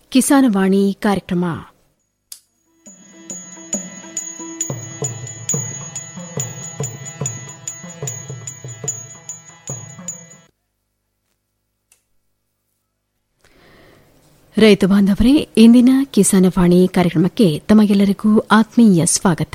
ಕಿಸಾನವಾಣಿ ಕಾರ್ಯಕ್ರಮ ರೈತ ಬಾಂಧವರೇ ಇಂದಿನ ಕಿಸಾನವಾಣಿ ಕಾರ್ಯಕ್ರಮಕ್ಕೆ ತಮಗೆಲ್ಲರಿಗೂ ಆತ್ಮೀಯ ಸ್ವಾಗತ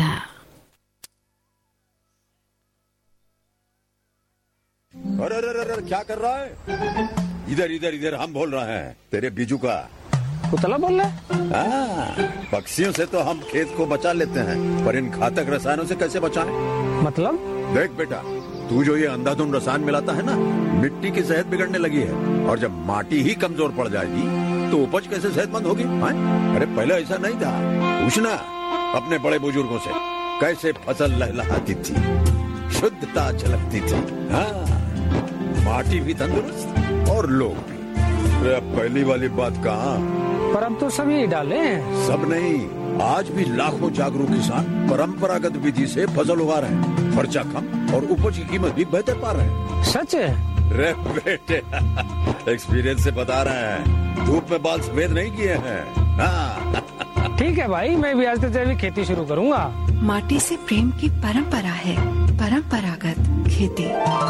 अरे अरे अरे अरे, क्या कर रहा है इधर इधर इधर हम बोल रहे हैं तेरे बीजू का उतला बोल रहा है हाँ, पक्षियों से तो हम खेत को बचा लेते हैं पर इन घातक रसायनों से कैसे बचाएं? मतलब देख बेटा तू जो ये अंधाधुंध रसायन मिलाता है ना मिट्टी की सेहत बिगड़ने लगी है और जब माटी ही कमजोर पड़ जाएगी तो उपज कैसे सेहतमंद होगी हाँ? अरे पहले ऐसा नहीं था पूछना अपने बड़े बुजुर्गों से कैसे फसल लहलहाती थी शुद्धता झलकती थी हाँ माटी भी तंदुरुस्त और लोग भी अरे अब पहली वाली बात कहाँ पर अब तो सभी डाले हैं सब नहीं आज भी लाखों जागरूक किसान परंपरागत विधि से फसल उगा रहे हैं खर्चा कम और उपज की कीमत भी बेहतर पा रहे हैं सच है रे बेटे एक्सपीरियंस से बता रहे हैं धूप में बाल सफेद नहीं किए हैं हाँ ठीक है भाई मैं भी आज से जैविक खेती शुरू करूंगा माटी से प्रेम की परंपरा है परंपरागत खेती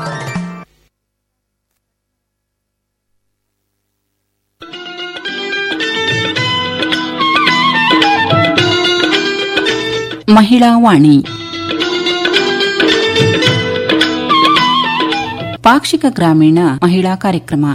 ಮಹಿಳಾ ವಾಣಿ ಪಾಕ್ಷಿಕ ಗ್ರಾಮೀಣ ಮಹಿಳಾ ಕಾರ್ಯಕ್ರಮ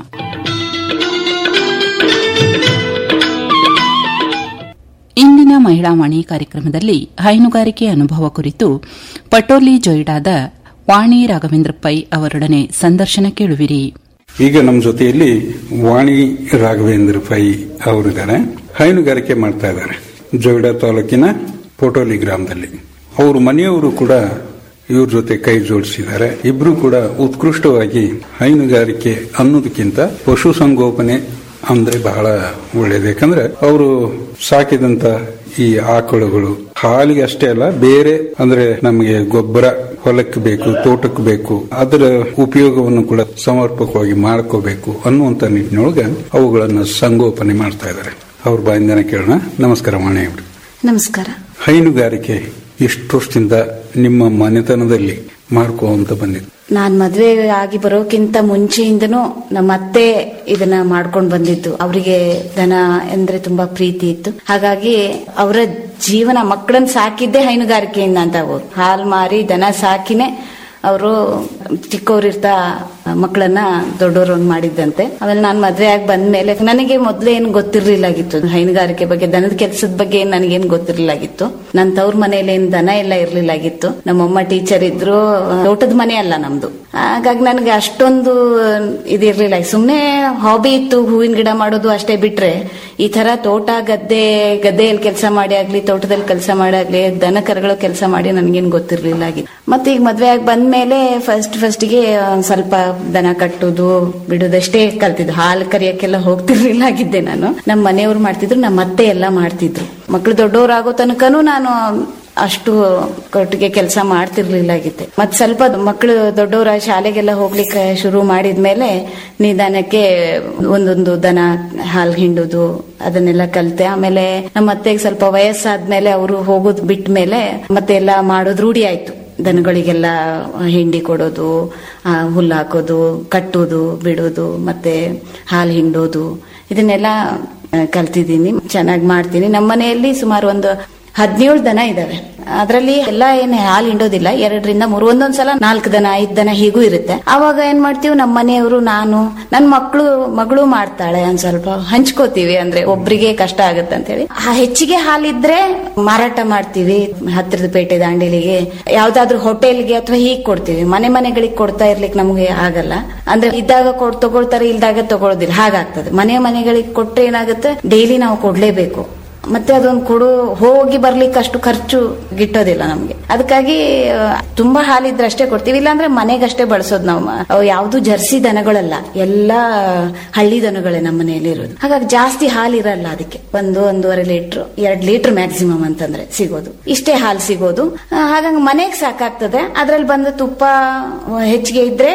ಇಂದಿನ ಮಹಿಳಾ ವಾಣಿ ಕಾರ್ಯಕ್ರಮದಲ್ಲಿ ಹೈನುಗಾರಿಕೆ ಅನುಭವ ಕುರಿತು ಪಟೋಲಿ ಜೊಯ್ಡಾದ ವಾಣಿ ರಾಘವೇಂದ್ರ ಪೈ ಅವರೊಡನೆ ಸಂದರ್ಶನ ಕೇಳುವಿರಿ ಈಗ ನಮ್ಮ ಜೊತೆಯಲ್ಲಿ ವಾಣಿ ರಾಘವೇಂದ್ರ ಪೈ ಅವರಿದ್ದಾರೆ ಹೈನುಗಾರಿಕೆ ಮಾಡ್ತಾ ಇದ್ದಾರೆ ಜೋಯಿಡಾ ತಾಲೂಕಿನ ಪೋಟೋಲಿ ಗ್ರಾಮದಲ್ಲಿ ಅವ್ರ ಮನೆಯವರು ಕೂಡ ಇವ್ರ ಜೊತೆ ಕೈ ಜೋಡಿಸಿದ್ದಾರೆ ಇಬ್ರು ಕೂಡ ಉತ್ಕೃಷ್ಟವಾಗಿ ಹೈನುಗಾರಿಕೆ ಅನ್ನೋದಕ್ಕಿಂತ ಪಶು ಸಂಗೋಪನೆ ಅಂದ್ರೆ ಬಹಳ ಒಳ್ಳೇದು ಯಾಕಂದ್ರೆ ಅವರು ಸಾಕಿದಂತ ಈ ಆಕಳುಗಳು ಹಾಲಿಗೆ ಅಷ್ಟೇ ಅಲ್ಲ ಬೇರೆ ಅಂದ್ರೆ ನಮಗೆ ಗೊಬ್ಬರ ಹೊಲಕ್ಕೆ ಬೇಕು ತೋಟಕ್ಕೆ ಬೇಕು ಅದರ ಉಪಯೋಗವನ್ನು ಕೂಡ ಸಮರ್ಪಕವಾಗಿ ಮಾಡ್ಕೋಬೇಕು ಅನ್ನುವಂತ ನಿಟ್ಟಿನೊಳಗೆ ಅವುಗಳನ್ನ ಸಂಗೋಪನೆ ಮಾಡ್ತಾ ಇದ್ದಾರೆ ಅವ್ರ ಬಾಯಿಂದನೇ ಕೇಳೋಣ ನಮಸ್ಕಾರ ವಾಣಿ ಅವರು ನಮಸ್ಕಾರ ಹೈನುಗಾರಿಕೆ ಎಷ್ಟು ವರ್ಷದಿಂದ ನಿಮ್ಮ ಮನೆತನದಲ್ಲಿ ಮಾಡ್ಕೊಂತ ಬಂದಿದೆ ನಾನ್ ಮದ್ವೆ ಆಗಿ ಬರೋಕ್ಕಿಂತ ಮುಂಚೆಯಿಂದನೂ ನಮ್ಮ ಅತ್ತೆ ಇದನ್ನ ಮಾಡ್ಕೊಂಡ್ ಬಂದಿದ್ದು ಅವರಿಗೆ ದನ ಅಂದ್ರೆ ತುಂಬಾ ಪ್ರೀತಿ ಇತ್ತು ಹಾಗಾಗಿ ಅವರ ಜೀವನ ಮಕ್ಕಳನ್ನ ಸಾಕಿದ್ದೇ ಹೈನುಗಾರಿಕೆಯಿಂದ ಅಂತ ಅವರು ಹಾಲ್ ಮಾರಿ ದನ ಸಾಕಿನೇ ಅವರು ಚಿಕ್ಕವರಿರ್ತಾ ಮಕ್ಕಳನ್ನ ದೊಡ್ಡವರು ಮಾಡಿದ್ದಂತೆ ಆಮೇಲೆ ನಾನು ಮದ್ವೆ ಆಗಿ ಬಂದ್ಮೇಲೆ ನನಗೆ ಮೊದ್ಲೇ ಏನು ಗೊತ್ತಿರ್ಲಿಲ್ಲಾಗಿತ್ತು ಹೈನುಗಾರಿಕೆ ಬಗ್ಗೆ ದನದ ಕೆಲಸದ ಬಗ್ಗೆ ಏನ್ ನನಗೇನು ಗೊತ್ತಿರ್ಲಿಲ್ಲಾಗಿತ್ತು ನನ್ನ ತವ್ರ ಮನೇಲಿ ಏನ್ ದನ ಎಲ್ಲ ಇರ್ಲಿಲ್ಲಾಗಿತ್ತು ನಮ್ಮಮ್ಮ ಟೀಚರ್ ಇದ್ರು ತೋಟದ ಮನೆ ಅಲ್ಲ ನಮ್ದು ಹಾಗಾಗಿ ನನಗೆ ಅಷ್ಟೊಂದು ಇದಿರ್ಲಿಲ್ಲ ಸುಮ್ನೆ ಹಾಬಿ ಇತ್ತು ಹೂವಿನ ಗಿಡ ಮಾಡೋದು ಅಷ್ಟೇ ಬಿಟ್ರೆ ಈ ತರ ತೋಟ ಗದ್ದೆ ಗದ್ದೆಯಲ್ಲಿ ಕೆಲಸ ಮಾಡಿ ಆಗ್ಲಿ ತೋಟದಲ್ಲಿ ಕೆಲಸ ಮಾಡಿ ಆಗ್ಲಿ ದನ ಕರುಗಳು ಕೆಲಸ ಮಾಡಿ ನನ್ಗೇನ್ ಗೊತ್ತಿರ್ಲಿಲ್ಲ ಆಗಿತ್ತು ಮತ್ತೆ ಈಗ ಮದ್ವೆ ಆಗಿ ಬಂದ್ಮೇಲೆ ಫಸ್ಟ್ ಫಸ್ಟ್ಗೆ ಸ್ವಲ್ಪ ದನ ಕಟ್ಟುದು ಬಿಡುದಷ್ಟೇ ಕಲ್ತಿದ್ದು ಹಾಲು ಕರಿಯಕ್ಕೆಲ್ಲ ಹೋಗ್ತಿರ್ಲಿಲ್ಲ ಆಗಿದ್ದೆ ನಾನು ನಮ್ಮ ಮನೆಯವ್ರು ಮಾಡ್ತಿದ್ರು ನಮ್ಮ ಅತ್ತೆ ಎಲ್ಲ ಮಾಡ್ತಿದ್ರು ಮಕ್ಳು ದೊಡ್ಡವರಾಗೋ ತನಕನೂ ನಾನು ಅಷ್ಟು ಕೊಟ್ಟಿಗೆ ಕೆಲಸ ಮಾಡ್ತಿರ್ಲಿಲ್ಲ ಆಗಿದ್ದೆ ಮತ್ ಸ್ವಲ್ಪ ಮಕ್ಕಳು ದೊಡ್ಡವರ ಶಾಲೆಗೆಲ್ಲ ಹೋಗ್ಲಿಕ್ಕೆ ಶುರು ಮಾಡಿದ್ಮೇಲೆ ನಿಧಾನಕ್ಕೆ ಒಂದೊಂದು ದನ ಹಾಲು ಹಿಂಡುದು ಅದನ್ನೆಲ್ಲ ಕಲ್ತೆ ಆಮೇಲೆ ನಮ್ಮ ಅತ್ತೆಗೆ ಸ್ವಲ್ಪ ವಯಸ್ಸಾದ್ಮೇಲೆ ಅವರು ಹೋಗೋದು ಬಿಟ್ಟ ಮೇಲೆ ಮತ್ತೆ ಎಲ್ಲ ಮಾಡೋದು ರೂಢಿ ಆಯ್ತು ದನಗಳಿಗೆಲ್ಲ ಹಿಂಡಿ ಕೊಡೋದು ಆ, ಹುಲ್ಲು ಹಾಕೋದು ಕಟ್ಟೋದು ಬಿಡೋದು ಮತ್ತೆ ಹಾಲು ಹಿಂಡೋದು ಇದನ್ನೆಲ್ಲ ಆ, ಕಲ್ತಿದ್ದೀನಿ ಚೆನ್ನಾಗಿ ಮಾಡ್ತೀನಿ ನಮ್ಮ ಮನೆಯಲ್ಲಿ ಸುಮಾರು ಒಂದು ಹದಿನೇಳು ದನ ಇದಾವೆ ಅದರಲ್ಲಿ ಎಲ್ಲ ಏನ್ ಹಾಲು ಹಿಂಡೋದಿಲ್ಲ ಎರಡರಿಂದ ಮೂರು ಒಂದೊಂದ್ಸಲ ನಾಲ್ಕು ದನ ಐದ್ ದನ ಹೀಗೂ ಇರುತ್ತೆ ಅವಾಗ ಏನ್ ಮಾಡ್ತೀವಿ ನಮ್ಮ ಮನೆಯವರು ನಾನು ನನ್ನ ಮಕ್ಕಳು ಮಗಳು ಮಾಡ್ತಾಳೆ ಒಂದ್ ಸ್ವಲ್ಪ ಹಂಚ್ಕೋತೀವಿ ಅಂದ್ರೆ ಒಬ್ರಿಗೆ ಕಷ್ಟ ಆಗುತ್ತೆ ಅಂತ ಹೇಳಿ ಆ ಹೆಚ್ಚಿಗೆ ಹಾಲಿದ್ರೆ ಮಾರಾಟ ಮಾಡ್ತೀವಿ ಹತ್ತಿರದ ಪೇಟೆ ದಾಂಡೇಲಿಗೆ ಯಾವ್ದಾದ್ರು ಹೋಟೆಲ್ಗೆ ಅಥವಾ ಹೀಗ್ ಕೊಡ್ತೀವಿ ಮನೆ ಮನೆಗಳಿಗೆ ಕೊಡ್ತಾ ಇರ್ಲಿಕ್ಕೆ ನಮ್ಗೆ ಆಗಲ್ಲ ಅಂದ್ರೆ ಇದ್ದಾಗ ಕೊಡ್ ತಗೊಳ್ತಾರೆ ಇಲ್ದಾಗ ತಗೊಳ್ಳೋದಿಲ್ಲ ಹಾಗಾಗ್ತದೆ ಮನೆ ಮನೆಗಳಿಗೆ ಕೊಟ್ರೆ ಏನಾಗುತ್ತೆ ಡೈಲಿ ನಾವು ಕೊಡ್ಲೇಬೇಕು ಮತ್ತೆ ಅದೊಂದು ಕೊಡು ಹೋಗಿ ಬರ್ಲಿಕ್ಕೆ ಅಷ್ಟು ಖರ್ಚು ಗಿಟ್ಟೋದಿಲ್ಲ ನಮ್ಗೆ ಅದಕ್ಕಾಗಿ ಆ, ತುಂಬಾ ಹಾಲಿದ್ರೆ ಅಷ್ಟೇ ಕೊಡ್ತೀವಿ ಇಲ್ಲಾಂದ್ರೆ ಮನೆಗಷ್ಟೇ ಬಳಸೋದು ನಾವು ಅವು ಯಾವ್ದು ಜರ್ಸಿ ದನಗಳಲ್ಲ ಎಲ್ಲಾ ಹಳ್ಳಿ ದನಗಳೇ ನಮ್ಮ ಮನೆಯಲ್ಲಿ ಇರೋದು ಹಾಗಾಗಿ ಜಾಸ್ತಿ ಹಾಲು ಇರಲ್ಲ ಅದಕ್ಕೆ ಒಂದು ಒಂದೂವರೆ ಲೀಟರ್ ಎರಡ್ ಲೀಟರ್ ಮ್ಯಾಕ್ಸಿಮಮ್ ಅಂತಂದ್ರೆ ಸಿಗೋದು ಇಷ್ಟೇ ಹಾಲು ಸಿಗೋದು ಆ, ಹಾಗಾಗಿ ಮನೆಗೆ ಸಾಕಾಗ್ತದೆ ಅದ್ರಲ್ಲಿ ಬಂದ ತುಪ್ಪ ಹೆಚ್ಚಿಗೆ ಇದ್ರೆ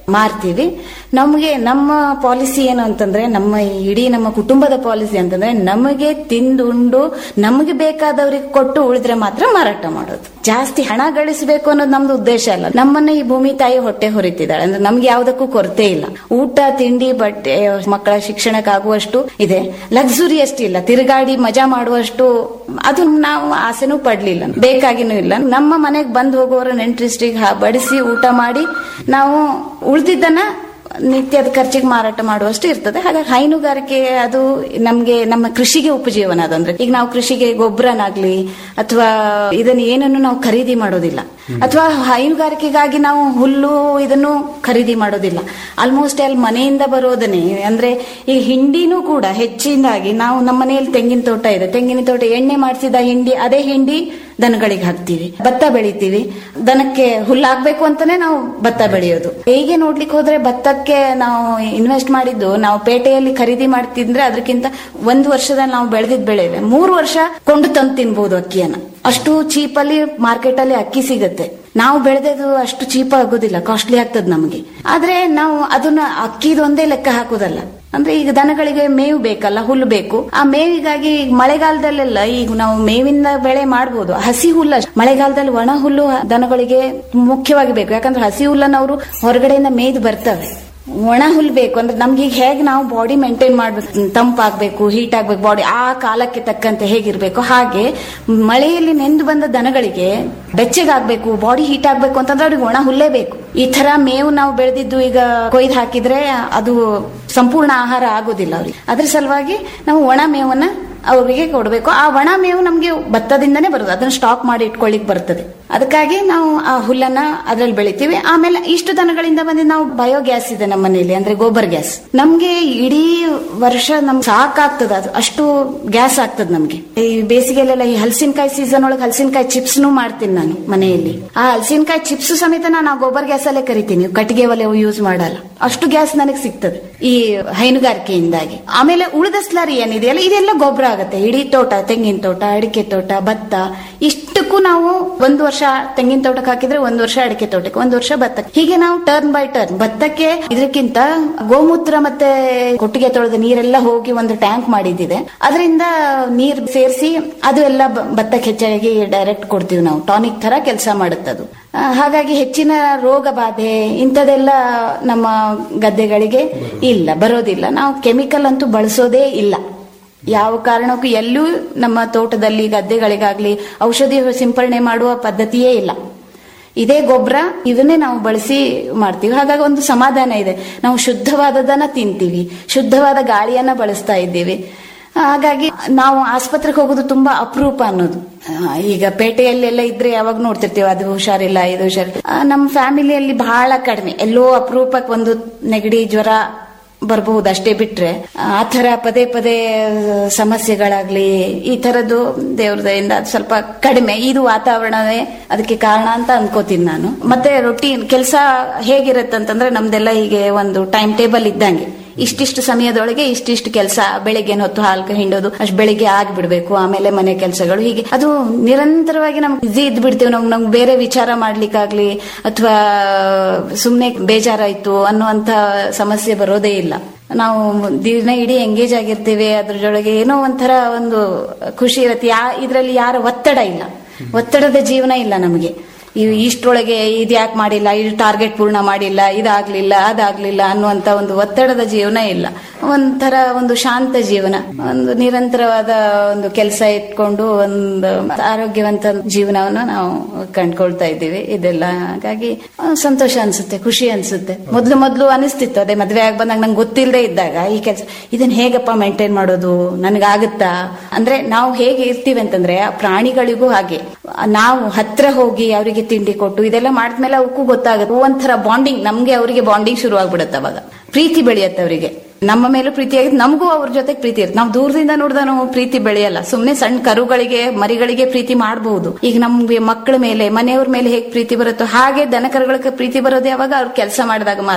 ಮಾರ್ತೀವಿ ನಮಗೆ ನಮ್ಮ ಪಾಲಿಸಿ ಏನು ಅಂತಂದ್ರೆ ನಮ್ಮ ಇಡೀ ನಮ್ಮ ಕುಟುಂಬದ ಪಾಲಿಸಿ ಅಂತಂದ್ರೆ ನಮಗೆ ತಿಂದುಂಡು ನಮಗೆ ಬೇಕಾದವ್ರಿಗೆ ಕೊಟ್ಟು ಉಳಿದ್ರೆ ಮಾತ್ರ ಮಾರಾಟ ಮಾಡೋದು ಜಾಸ್ತಿ ಹಣ ಗಳಿಸಬೇಕು ಅನ್ನೋದು ನಮ್ದು ಉದ್ದೇಶ ಅಲ್ಲ ನಮ್ಮನ್ನ ಈ ಭೂಮಿ ತಾಯಿ ಹೊಟ್ಟೆ ಹೊರಿತಿದ್ದಾಳೆ ಅಂದ್ರೆ ನಮ್ಗೆ ಯಾವ್ದಕ್ಕೂ ಕೊರತೆ ಇಲ್ಲ ಊಟ ತಿಂಡಿ ಬಟ್ಟೆ ಮಕ್ಕಳ ಶಿಕ್ಷಣಕ್ಕಾಗುವಷ್ಟು ಇದೆ ಲಕ್ಸುರಿ ಅಷ್ಟಿಲ್ಲ ತಿರುಗಾಡಿ ಮಜಾ ಮಾಡುವಷ್ಟು ಅದು ನಾವು ಆಸೆನೂ ಪಡ್ಲಿಲ್ಲ ಬೇಕಾಗಿನೂ ಇಲ್ಲ ನಮ್ಮ ಮನೆಗೆ ಬಂದು ಹೋಗೋರ ನೆಂಟ್ರಿಸ್ಟಿಗೆ ಬಡಿಸಿ ಊಟ ಮಾಡಿ ನಾವು ಉಳಿದಿದ್ದನ್ನ ನಿತ್ಯದ ಖರ್ಚಿಗೆ ಮಾರಾಟ ಮಾಡುವಷ್ಟು ಇರ್ತದೆ ಹಾಗಾಗಿ ಹೈನುಗಾರಿಕೆ ಅದು ನಮ್ಗೆ ನಮ್ಮ ಕೃಷಿಗೆ ಉಪಜೀವನ ಅದಂದ್ರೆ ಈಗ ನಾವು ಕೃಷಿಗೆ ಗೊಬ್ಬರನಾಗ್ಲಿ ಅಥವಾ ಇದನ್ನ ಏನನ್ನು ನಾವು ಖರೀದಿ ಮಾಡೋದಿಲ್ಲ ಅಥವಾ ಹೈನುಗಾರಿಕೆಗಾಗಿ ನಾವು ಹುಲ್ಲು ಇದನ್ನು ಖರೀದಿ ಮಾಡೋದಿಲ್ಲ ಆಲ್ಮೋಸ್ಟ್ ಅಲ್ಲಿ ಮನೆಯಿಂದ ಬರೋದನ್ನೇ ಅಂದ್ರೆ ಈ ಹಿಂಡಿನೂ ಕೂಡ ಹೆಚ್ಚಿನದಾಗಿ ನಾವು ನಮ್ಮ ಮನೆಯಲ್ಲಿ ತೆಂಗಿನ ತೋಟ ಇದೆ ತೆಂಗಿನ ತೋಟ ಎಣ್ಣೆ ಮಾಡಿಸಿದ ಹಿಂಡಿ ಅದೇ ಹಿಂಡಿ ದನಗಳಿಗೆ ಹಾಕ್ತಿವಿ ಭತ್ತ ಬೆಳಿತೀವಿ ದನಕ್ಕೆ ಹುಲ್ಲಾಗ್ಬೇಕು ಅಂತಾನೆ ನಾವು ಭತ್ತ ಬೆಳೆಯೋದು ಹೇಗೆ ನೋಡ್ಲಿಕ್ಕೆ ಹೋದ್ರೆ ಭತ್ತಕ್ಕೆ ನಾವು ಇನ್ವೆಸ್ಟ್ ಮಾಡಿದ್ದು ನಾವು ಪೇಟೆಯಲ್ಲಿ ಖರೀದಿ ಮಾಡ್ತಿದ್ರೆ ಅದಕ್ಕಿಂತ ಒಂದು ವರ್ಷದಲ್ಲಿ ನಾವು ಬೆಳೆದಿದ್ ಬೆಳೆವೆ ಮೂರು ವರ್ಷ ಕೊಂಡು ತಂದು ತಿನ್ಬಹುದು ಅಕ್ಕಿಯನ್ನ ಅಷ್ಟು ಚೀಪಲ್ಲಿ ಮಾರ್ಕೆಟ್ ಅಲ್ಲಿ ಅಕ್ಕಿ ಸಿಗುತ್ತೆ ನಾವು ಬೆಳೆದದು ಅಷ್ಟು ಚೀಪ್ ಆಗೋದಿಲ್ಲ ಕಾಸ್ಟ್ಲಿ ಆಗ್ತದೆ ನಮಗೆ ಆದ್ರೆ ನಾವು ಅದನ್ನ ಅಕ್ಕಿದೊಂದೇ ಲೆಕ್ಕ ಹಾಕೋದಲ್ಲ ಅಂದ್ರೆ ಈಗ ದನಗಳಿಗೆ ಮೇವು ಬೇಕಲ್ಲ ಹುಲ್ಲು ಬೇಕು ಆ ಮೇವಿಗಾಗಿ ಈಗ ಮಳೆಗಾಲದಲ್ಲೆಲ್ಲ ಈಗ ನಾವು ಮೇವಿನ ಬೆಳೆ ಮಾಡಬಹುದು ಹಸಿ ಹುಲ್ಲ ಮಳೆಗಾಲದಲ್ಲಿ ಒಣ ಹುಲ್ಲು ದನಗಳಿಗೆ ಮುಖ್ಯವಾಗಿ ಬೇಕು ಯಾಕಂದ್ರೆ ಹಸಿ ಹುಲ್ಲನ್ನ ಅವರು ಹೊರಗಡೆಯಿಂದ ಮೇಯ್ದು ಬರ್ತವೆ ಒಣ ಹುಲ್ ಬೇಕು ಅಂದ್ರೆ ನಮ್ಗೆ ಈಗ ಹೇಗೆ ನಾವು ಬಾಡಿ ಮೇಂಟೈನ್ ಮಾಡ್ಬೇಕು ತಂಪಾಗ್ಬೇಕು ಹೀಟ್ ಆಗ್ಬೇಕು ಬಾಡಿ ಆ ಕಾಲಕ್ಕೆ ತಕ್ಕಂತೆ ಹೇಗಿರ್ಬೇಕು ಹಾಗೆ ಮಳೆಯಲ್ಲಿ ನೆಂದು ಬಂದ ದನಗಳಿಗೆ ಬೆಚ್ಚಗಾಗ್ಬೇಕು ಬಾಡಿ ಹೀಟ್ ಆಗ್ಬೇಕು ಅಂತಂದ್ರೆ ಅವ್ರಿಗೆ ಒಣ ಹುಲ್ಲೇ ಬೇಕು ಈ ತರ ಮೇವು ನಾವು ಬೆಳೆದಿದ್ದು ಈಗ ಕೊಯ್ದು ಹಾಕಿದ್ರೆ ಅದು ಸಂಪೂರ್ಣ ಆಹಾರ ಆಗೋದಿಲ್ಲ ಅವ್ರಿಗೆ ಅದ್ರ ಸಲುವಾಗಿ ನಾವು ಒಣ ಮೇವನ್ನ ಅವರಿಗೆ ಕೊಡಬೇಕು ಆ ಒಣ ಮೇವು ನಮ್ಗೆ ಭತ್ತದಿಂದನೇ ಬರೋದು ಅದನ್ನ ಸ್ಟಾಕ್ ಮಾಡಿ ಇಟ್ಕೊಳ್ಳಿಕ್ ಬರ್ತದೆ ಅದಕ್ಕಾಗಿ ನಾವು ಆ ಹುಲ್ಲನ್ನ ಅದ್ರಲ್ಲಿ ಬೆಳಿತೀವಿ ಆಮೇಲೆ ಇಷ್ಟು ದನಗಳಿಂದ ಬಂದು ನಾವು ಬಯೋಗ್ಯಾಸ್ ಇದೆ ನಮ್ಮ ಮನೆಯಲ್ಲಿ ಅಂದ್ರೆ ಗೋಬರ್ ಗ್ಯಾಸ್ ನಮ್ಗೆ ಇಡೀ ವರ್ಷ ನಮ್ಗೆ ಸಾಕಾಗ್ತದ ಅದು ಅಷ್ಟು ಗ್ಯಾಸ್ ಆಗ್ತದ ನಮ್ಗೆ ಈ ಬೇಸಿಗೆಲೆಲ್ಲ ಈ ಹಲಸಿನಕಾಯಿ ಸೀಸನ್ ಒಳಗೆ ಹಲಸಿನಕಾಯಿ ಚಿಪ್ಸ್ನು ಮಾಡ್ತೀನಿ ನಾನು ಮನೆಯಲ್ಲಿ ಆ ಹಲಸಿನಕಾಯಿ ಚಿಪ್ಸ್ ಸಮೇತ ನಾನು ಆ ಗೋಬರ್ ಗ್ಯಾಸ್ ಅಲ್ಲೇ ಕರಿತೀನಿ ಕಟ್ಟಿಗೆ ಒಲೆ ಯೂಸ್ ಮಾಡಲ್ಲ ಅಷ್ಟು ಗ್ಯಾಸ್ ನನಗೆ ಸಿಗ್ತದೆ ಈ ಹೈನುಗಾರಿಕೆಯಿಂದಾಗಿ ಆಮೇಲೆ ಉಳಿದ ಸ್ಲರಿ ಏನಿದೆಯಲ್ಲ ಇದೆಲ್ಲ ಗೊಬ್ಬರ ಆಗುತ್ತೆ ಇಡೀ ತೋಟ ತೆಂಗಿನ ತೋಟ ಅಡಿಕೆ ತೋಟ ಭತ್ತ ಇಷ್ಟಕ್ಕೂ ನಾವು ಒಂದು ವರ್ಷ ತೆಂಗಿನ ತೋಟಕ್ಕೆ ಹಾಕಿದ್ರೆ ಒಂದು ವರ್ಷ ಅಡಿಕೆ ತೋಟಕ್ಕೆ ಒಂದು ವರ್ಷ ಭತ್ತಕ್ಕೆ ಹೀಗೆ ನಾವು ಟರ್ನ್ ಬೈ ಟರ್ನ್ ಭತ್ತಕ್ಕೆ ಇದಕ್ಕಿಂತ ಗೋಮೂತ್ರ ಮತ್ತೆ ಕೊಟ್ಟಿಗೆ ತೊಳೆದ ನೀರೆಲ್ಲ ಹೋಗಿ ಒಂದು ಟ್ಯಾಂಕ್ ಮಾಡಿದ್ದಿದೆ ಅದರಿಂದ ನೀರ್ ಸೇರಿಸಿ ಅದು ಎಲ್ಲ ಬ- ಭತ್ತಕ್ಕೆ ಹೆಚ್ಚಾಗಿ ಡೈರೆಕ್ಟ್ ಕೊಡ್ತೀವಿ ನಾವು ಟಾನಿಕ್ ತರ ಕೆಲಸ ಮಾಡುತ್ತದು ಆ, ಹಾಗಾಗಿ ಹೆಚ್ಚಿನ ರೋಗ ಬಾಧೆ ಇಂಥದೆಲ್ಲ ನಮ್ಮ ಗದ್ದೆಗಳಿಗೆ ಇಲ್ಲ ಬರೋದಿಲ್ಲ ನಾವು ಕೆಮಿಕಲ್ ಅಂತೂ ಬಳಸೋದೇ ಇಲ್ಲ ಯಾವ ಕಾರಣಕ್ಕೂ ಎಲ್ಲೂ ನಮ್ಮ ತೋಟದಲ್ಲಿ ಗದ್ದೆಗಳಿಗಾಗ್ಲಿ ಔಷಧಿ ಸಿಂಪರಣೆ ಮಾಡುವ ಪದ್ಧತಿಯೇ ಇಲ್ಲ ಇದೇ ಗೊಬ್ಬರ ಇದನ್ನೇ ನಾವು ಬಳಸಿ ಮಾಡ್ತೀವಿ ಹಾಗಾಗಿ ಒಂದು ಸಮಾಧಾನ ಇದೆ ನಾವು ಶುದ್ಧವಾದದನ್ನ ತಿಂತೀವಿ ಶುದ್ಧವಾದ ಗಾಳಿಯನ್ನ ಬಳಸ್ತಾ ಇದ್ದೀವಿ ಹಾಗಾಗಿ ನಾವು ಆಸ್ಪತ್ರೆಗೆ ಹೋಗೋದು ತುಂಬಾ ಅಪರೂಪ ಅನ್ನೋದು ಆ, ಈಗ ಪೇಟೆಯಲ್ಲೆಲ್ಲ ಇದ್ರೆ ಯಾವಾಗ ನೋಡ್ತಿರ್ತೀವಿ ಅದು ಹುಷಾರಿಲ್ಲ ಇದು ಹುಷಾರಿಲ್ಲ ಆ, ನಮ್ಮ ಫ್ಯಾಮಿಲಿಯಲ್ಲಿ ಬಹಳ ಕಡಿಮೆ ಎಲ್ಲೋ ಅಪರೂಪಕ್ಕೆ ಒಂದು ನೆಗಡಿ ಜ್ವರ ಬರಬಹುದು ಅಷ್ಟೇ ಬಿಟ್ರೆ ಆ ತರ ಪದೇ ಪದೇ ಸಮಸ್ಯೆಗಳಾಗ್ಲಿ ಈ ತರದ್ದು ದೇವ್ರ ದಯಿಂದ ಅದು ಸ್ವಲ್ಪ ಕಡಿಮೆ ಇದು ವಾತಾವರಣವೇ ಅದಕ್ಕೆ ಕಾರಣ ಅಂತ ಅನ್ಕೋತೀನಿ ನಾನು ಮತ್ತೆ ರೊಟೀನ್ ಕೆಲಸ ಹೇಗಿರುತ್ತಂತಂದ್ರೆ ನಮ್ದೆಲ್ಲ ಹೀಗೆ ಒಂದು ಟೈಮ್ ಟೇಬಲ್ ಇದ್ದಂಗೆ ಇಷ್ಟಿಷ್ಟು ಸಮಯದೊಳಗೆ ಇಷ್ಟಿಷ್ಟು ಕೆಲಸ ಬೆಳಿಗ್ಗೆ ಹೊತ್ತು ಹಾಲು ಹಿಂಡೋದು ಅಷ್ಟು ಬೆಳಿಗ್ಗೆ ಆಗ್ಬಿಡ್ಬೇಕು ಆಮೇಲೆ ಮನೆ ಕೆಲಸಗಳು ಹೀಗೆ ಅದು ನಿರಂತರವಾಗಿ ನಮ್ಗೆ ಇದ್ ಇದ್ ಬಿಡ್ತೀವಿ ನಮ್ಗೆ ನಮ್ಗೆ ಬೇರೆ ವಿಚಾರ ಮಾಡ್ಲಿಕ್ಕಾಗ್ಲಿ ಅಥವಾ ಸುಮ್ನೆ ಬೇಜಾರಾಯ್ತು ಅನ್ನುವಂತ ಸಮಸ್ಯೆ ಬರೋದೇ ಇಲ್ಲ ನಾವು ದಿನ ಇಡೀ ಎಂಗೇಜ್ ಆಗಿರ್ತೀವಿ ಅದ್ರೊಳಗೆ ಏನೋ ಒಂಥರ ಒಂದು ಖುಷಿ ಇರುತ್ತೆ ಯಾ ಇದ್ರಲ್ಲಿ ಯಾರ ಒತ್ತಡ ಇಲ್ಲ ಒತ್ತಡದ ಜೀವನ ಇಲ್ಲ ನಮಗೆ ಇವ್ ಇಷ್ಟರೊಳಗೆ ಇದು ಯಾಕೆ ಮಾಡಿಲ್ಲ ಇದು ಟಾರ್ಗೆಟ್ ಪೂರ್ಣ ಮಾಡಿಲ್ಲ ಇದಾಗ್ಲಿಲ್ಲ ಅದಾಗ್ಲಿಲ್ಲ ಅನ್ನುವಂತ ಒಂದು ಒತ್ತಡದ ಜೀವನ ಇಲ್ಲ ಒಂಥರ ಒಂದು ಶಾಂತ ಜೀವನ ಒಂದು ನಿರಂತರವಾದ ಒಂದು ಕೆಲಸ ಇಟ್ಕೊಂಡು ಒಂದು ಆರೋಗ್ಯವಂತ ಜೀವನವನ್ನು ನಾವು ಕಂಡ್ಕೊಳ್ತಾ ಇದ್ದೀವಿ ಇದೆಲ್ಲ ಹಾಗಾಗಿ ಆ, ಸಂತೋಷ ಅನ್ಸುತ್ತೆ ಖುಷಿ ಅನ್ಸುತ್ತೆ ಮೊದ್ಲು ಮೊದ್ಲು ಅನಿಸ್ತಿತ್ತು ಅದೇ ಮದ್ವೆ ಆಗಿ ಬಂದಾಗ ನಂಗೆ ಗೊತ್ತಿಲ್ಲದೆ ಇದ್ದಾಗ ಈ ಕೆಲಸ ಇದನ್ನ ಹೇಗಪ್ಪ ಮೇಂಟೈನ್ ಮಾಡೋದು ನನಗಾಗುತ್ತಾ ಅಂದ್ರೆ ನಾವು ಹೇಗೆ ಇರ್ತೀವಿ ಅಂತಂದ್ರೆ ಆ ಪ್ರಾಣಿಗಳಿಗೂ ಹಾಗೆ ನಾವು ಹತ್ರ ಹೋಗಿ ಅವರಿಗೆ ತಿಂಡಿ ಕೊಟ್ಟು ಇದೆಲ್ಲ ಮಾಡಿದ್ಮೇಲೆ ಅವಕ್ಕೂ ಗೊತ್ತಾಗುತ್ತೆ ಒಂಥರ ಬಾಂಡಿಂಗ್ ನಮ್ಗೆ ಅವರಿಗೆ ಬಾಂಡಿಂಗ್ ಶುರು ಆಗ್ಬಿಡುತ್ತೆ ಅವಾಗ ಪ್ರೀತಿ ಬೆಳೆಯುತ್ತೆ ಅವರಿಗೆ ನಮ್ಮ ಮೇಲೂ ಪ್ರೀತಿ ಆಗಿದ್ದು ನಮಗೂ ಅವ್ರ ಜೊತೆ ಪ್ರೀತಿ ಇರುತ್ತೆ ನಾವು ದೂರದಿಂದ ನೋಡಿದ ನಾವು ಪ್ರೀತಿ ಬೆಳೆಯಲ್ಲ ಸುಮ್ನೆ ಸಣ್ಣ ಕರುಗಳಿಗೆ ಮರಿಗಳಿಗೆ ಪ್ರೀತಿ ಮಾಡಬಹುದು ಈಗ ನಮ್ಗೆ ಮಕ್ಕಳ ಮೇಲೆ ಮನೆಯವ್ರ ಮೇಲೆ ಹೇಗೆ ಪ್ರೀತಿ ಬರುತ್ತೋ ಹಾಗೆ ದನ ಕರುಗಳಿಗೆ ಪ್ರೀತಿ ಬರೋದು ಯಾವಾಗ ಅವ್ರು ಕೆಲಸ ಮಾಡಿದಾಗ ಮಾತ್ರ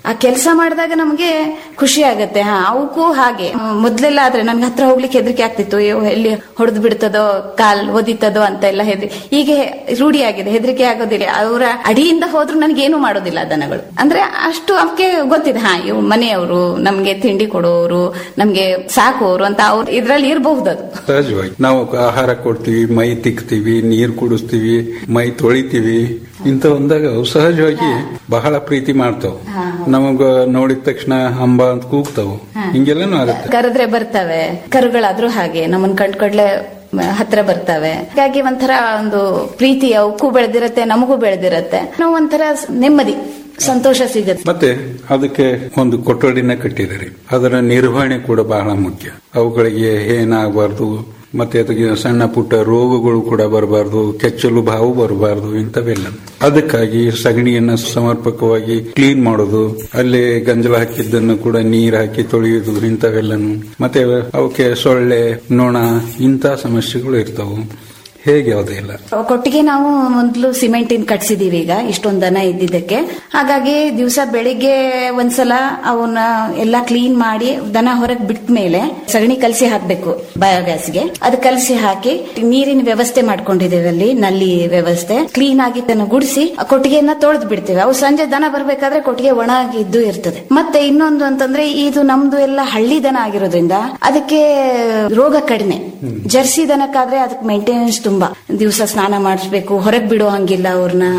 ಆ ಕೆಲಸ ಮಾಡಿದಾಗ ನಮ್ಗೆ ಖುಷಿ ಆಗತ್ತೆ ಹಾ ಅವಕ್ಕೂ ಹಾಗೆ ಹ್ಮ್, ಮೊದ್ಲೆಲ್ಲ ಆದ್ರೆ ನನ್ಗೆ ಹತ್ರ ಹೋಗ್ಲಿಕ್ಕೆ ಹೆದರಿಕೆ ಆಗ್ತಿತ್ತು ಅಯ್ಯೋ ಎಲ್ಲಿ ಹೊಡೆದು ಬಿಡ್ತದೋ ಕಾಲ್ ಒದಿತದೋ ಅಂತ ಎಲ್ಲ ಹೆದ್ರಿ ಈಗ ರೂಢಿ ಆಗಿದೆ ಹೆದರಿಕೆ ಆಗೋದಿಲ್ಲ ಅವರ ಅಡಿಯಿಂದ ಹೋದ್ರು ನನಗೇನು ಮಾಡೋದಿಲ್ಲ ಆ ದನಗಳು ಅಂದ್ರೆ ಅಷ್ಟು ಅವಕ್ಕೆ ಗೊತ್ತಿದೆ ಹಾ ಇವ್ ಮನೆಯವರು ನಮ್ಗೆ ತಿಂಡಿ ಕೊಡೋರು ನಮ್ಗೆ ಸಾಕೋರು ಅಂತ ಅವ್ರು ಇದ್ರಲ್ಲಿ ಇರಬಹುದು ಅದು ಸಹಜವಾಗಿ ನಾವು ಆಹಾರ ಕೊಡ್ತೀವಿ ಮೈ ತಿಕ್ತೀವಿ ನೀರು ಕುಡಿಸ್ತೀವಿ ಮೈ ತೊಳಿತೀವಿ ಇಂತ ಒಂದಾಗ ಅವು ಸಹಜವಾಗಿ ಬಹಳ ಪ್ರೀತಿ ಮಾಡ್ತಾವ ನಮಗ ನೋಡಿದ ತಕ್ಷಣ ಅಂಬ ಅಂತ ಕೂಗ್ತಾವು ಹಿಂಗೆಲ್ಲನೂ ಆಗುತ್ತೆ ಕರೆದ್ರೆ ಬರ್ತವೆ ಕರುಗಳಾದ್ರೂ ಹಾಗೆ ನಮ್ಮನ್ ಕಂಡ್ಕೊಡ್ಲೆ ಹತ್ರ ಬರ್ತವೆ ಹಾಗಾಗಿ ಒಂಥರ ಒಂದು ಪ್ರೀತಿ ಅವಕ್ಕೂ ಬೆಳೆದಿರತ್ತೆ ನಮಗೂ ಬೆಳೆದಿರತ್ತೆ ನಾವು ಒಂಥರ ನೆಮ್ಮದಿ ಸಂತೋಷ ಸಿಗತ್ತೆ ಮತ್ತೆ ಅದಕ್ಕೆ ಒಂದು ಕೊಠಡಿನ ಕಟ್ಟಿದ್ದಾರೆ ಅದರ ನಿರ್ವಹಣೆ ಕೂಡ ಬಹಳ ಮುಖ್ಯ ಅವುಗಳಿಗೆ ಏನಾಗಬಾರ್ದು ಮತ್ತೆ ಅದಕ್ಕೆ ಸಣ್ಣ ಪುಟ್ಟ ರೋಗಗಳು ಕೂಡ ಬರಬಾರ್ದು ಕೆಚ್ಚಲು ಬಾವು ಬರಬಾರ್ದು ಇಂಥವೆಲ್ಲ ಅದಕ್ಕಾಗಿ ಸಗಣಿಯನ್ನ ಸಮರ್ಪಕವಾಗಿ ಕ್ಲೀನ್ ಮಾಡೋದು ಅಲ್ಲಿ ಗಂಜಲ ಹಾಕಿದ್ದನ್ನು ಕೂಡ ನೀರು ಹಾಕಿ ತೊಳೆಯುವುದು ಇಂಥವೆಲ್ಲನು ಮತ್ತೆ ಅವಕ್ಕೆ ಸೊಳ್ಳೆ ನೊಣ ಇಂಥ ಸಮಸ್ಯೆಗಳು ಇರ್ತಾವು ಹೇಗೆ ಯಾವುದಿಲ್ಲ ಕೊಟ್ಟಿಗೆ ನಾವು ಮೊದಲು ಸಿಮೆಂಟಿನ ಕಟ್ಸಿದೀವಿ ಈಗ ಇಷ್ಟೊಂದ್ ದನ ಇದ್ದಿದ್ದಕ್ಕೆ ಹಾಗಾಗಿ ದಿವಸ ಬೆಳಿಗ್ಗೆ ಒಂದ್ಸಲ ಅವನ್ನ ಎಲ್ಲಾ ಕ್ಲೀನ್ ಮಾಡಿ ದನ ಹೊರಗ್ ಬಿಟ್ಟ ಮೇಲೆ ಸಗಣಿ ಕಲಸಿ ಹಾಕ್ಬೇಕು ಬಯೋಗ್ಯಾಸ್ಗೆ ಅದು ಕಲಸಿ ಹಾಕಿ ನೀರಿನ ವ್ಯವಸ್ಥೆ ಮಾಡ್ಕೊಂಡಿದ್ದೇವೆ ಅಲ್ಲಿ ನಲ್ಲಿ ವ್ಯವಸ್ಥೆ ಕ್ಲೀನ್ ಆಗಿ ಅದನ್ನ ಗುಡಿಸಿ ಕೊಟ್ಟಿಗೆಯನ್ನ ತೊಳೆದು ಬಿಡ್ತೇವೆ ಅವು ಸಂಜೆ ದನ ಬರ್ಬೇಕಾದ್ರೆ ಕೊಟ್ಟಿಗೆ ಒಣಗಿದ್ದು ಇರ್ತದೆ ಮತ್ತೆ ಇನ್ನೊಂದು ಅಂತಂದ್ರೆ ಇದು ನಮ್ದು ಎಲ್ಲ ಹಳ್ಳಿ ದನ ಆಗಿರೋದ್ರಿಂದ ಅದಕ್ಕೆ ರೋಗ ಕಡಿಮೆ ಜರ್ಸಿ ದನಕ್ಕಾದ್ರೆ ಅದಕ್ಕೆ ಮೇಂಟೆನೆನ್ಸ್ ತುಂಬಾ ದಿವಸ ಸ್ನಾನ ಮಾಡಿಸ್ಬೇಕು ಹೊರಗ್ ಬಿಡೋ ಹಂಗಿಲ್ಲ ಅವ್ರನ್ನ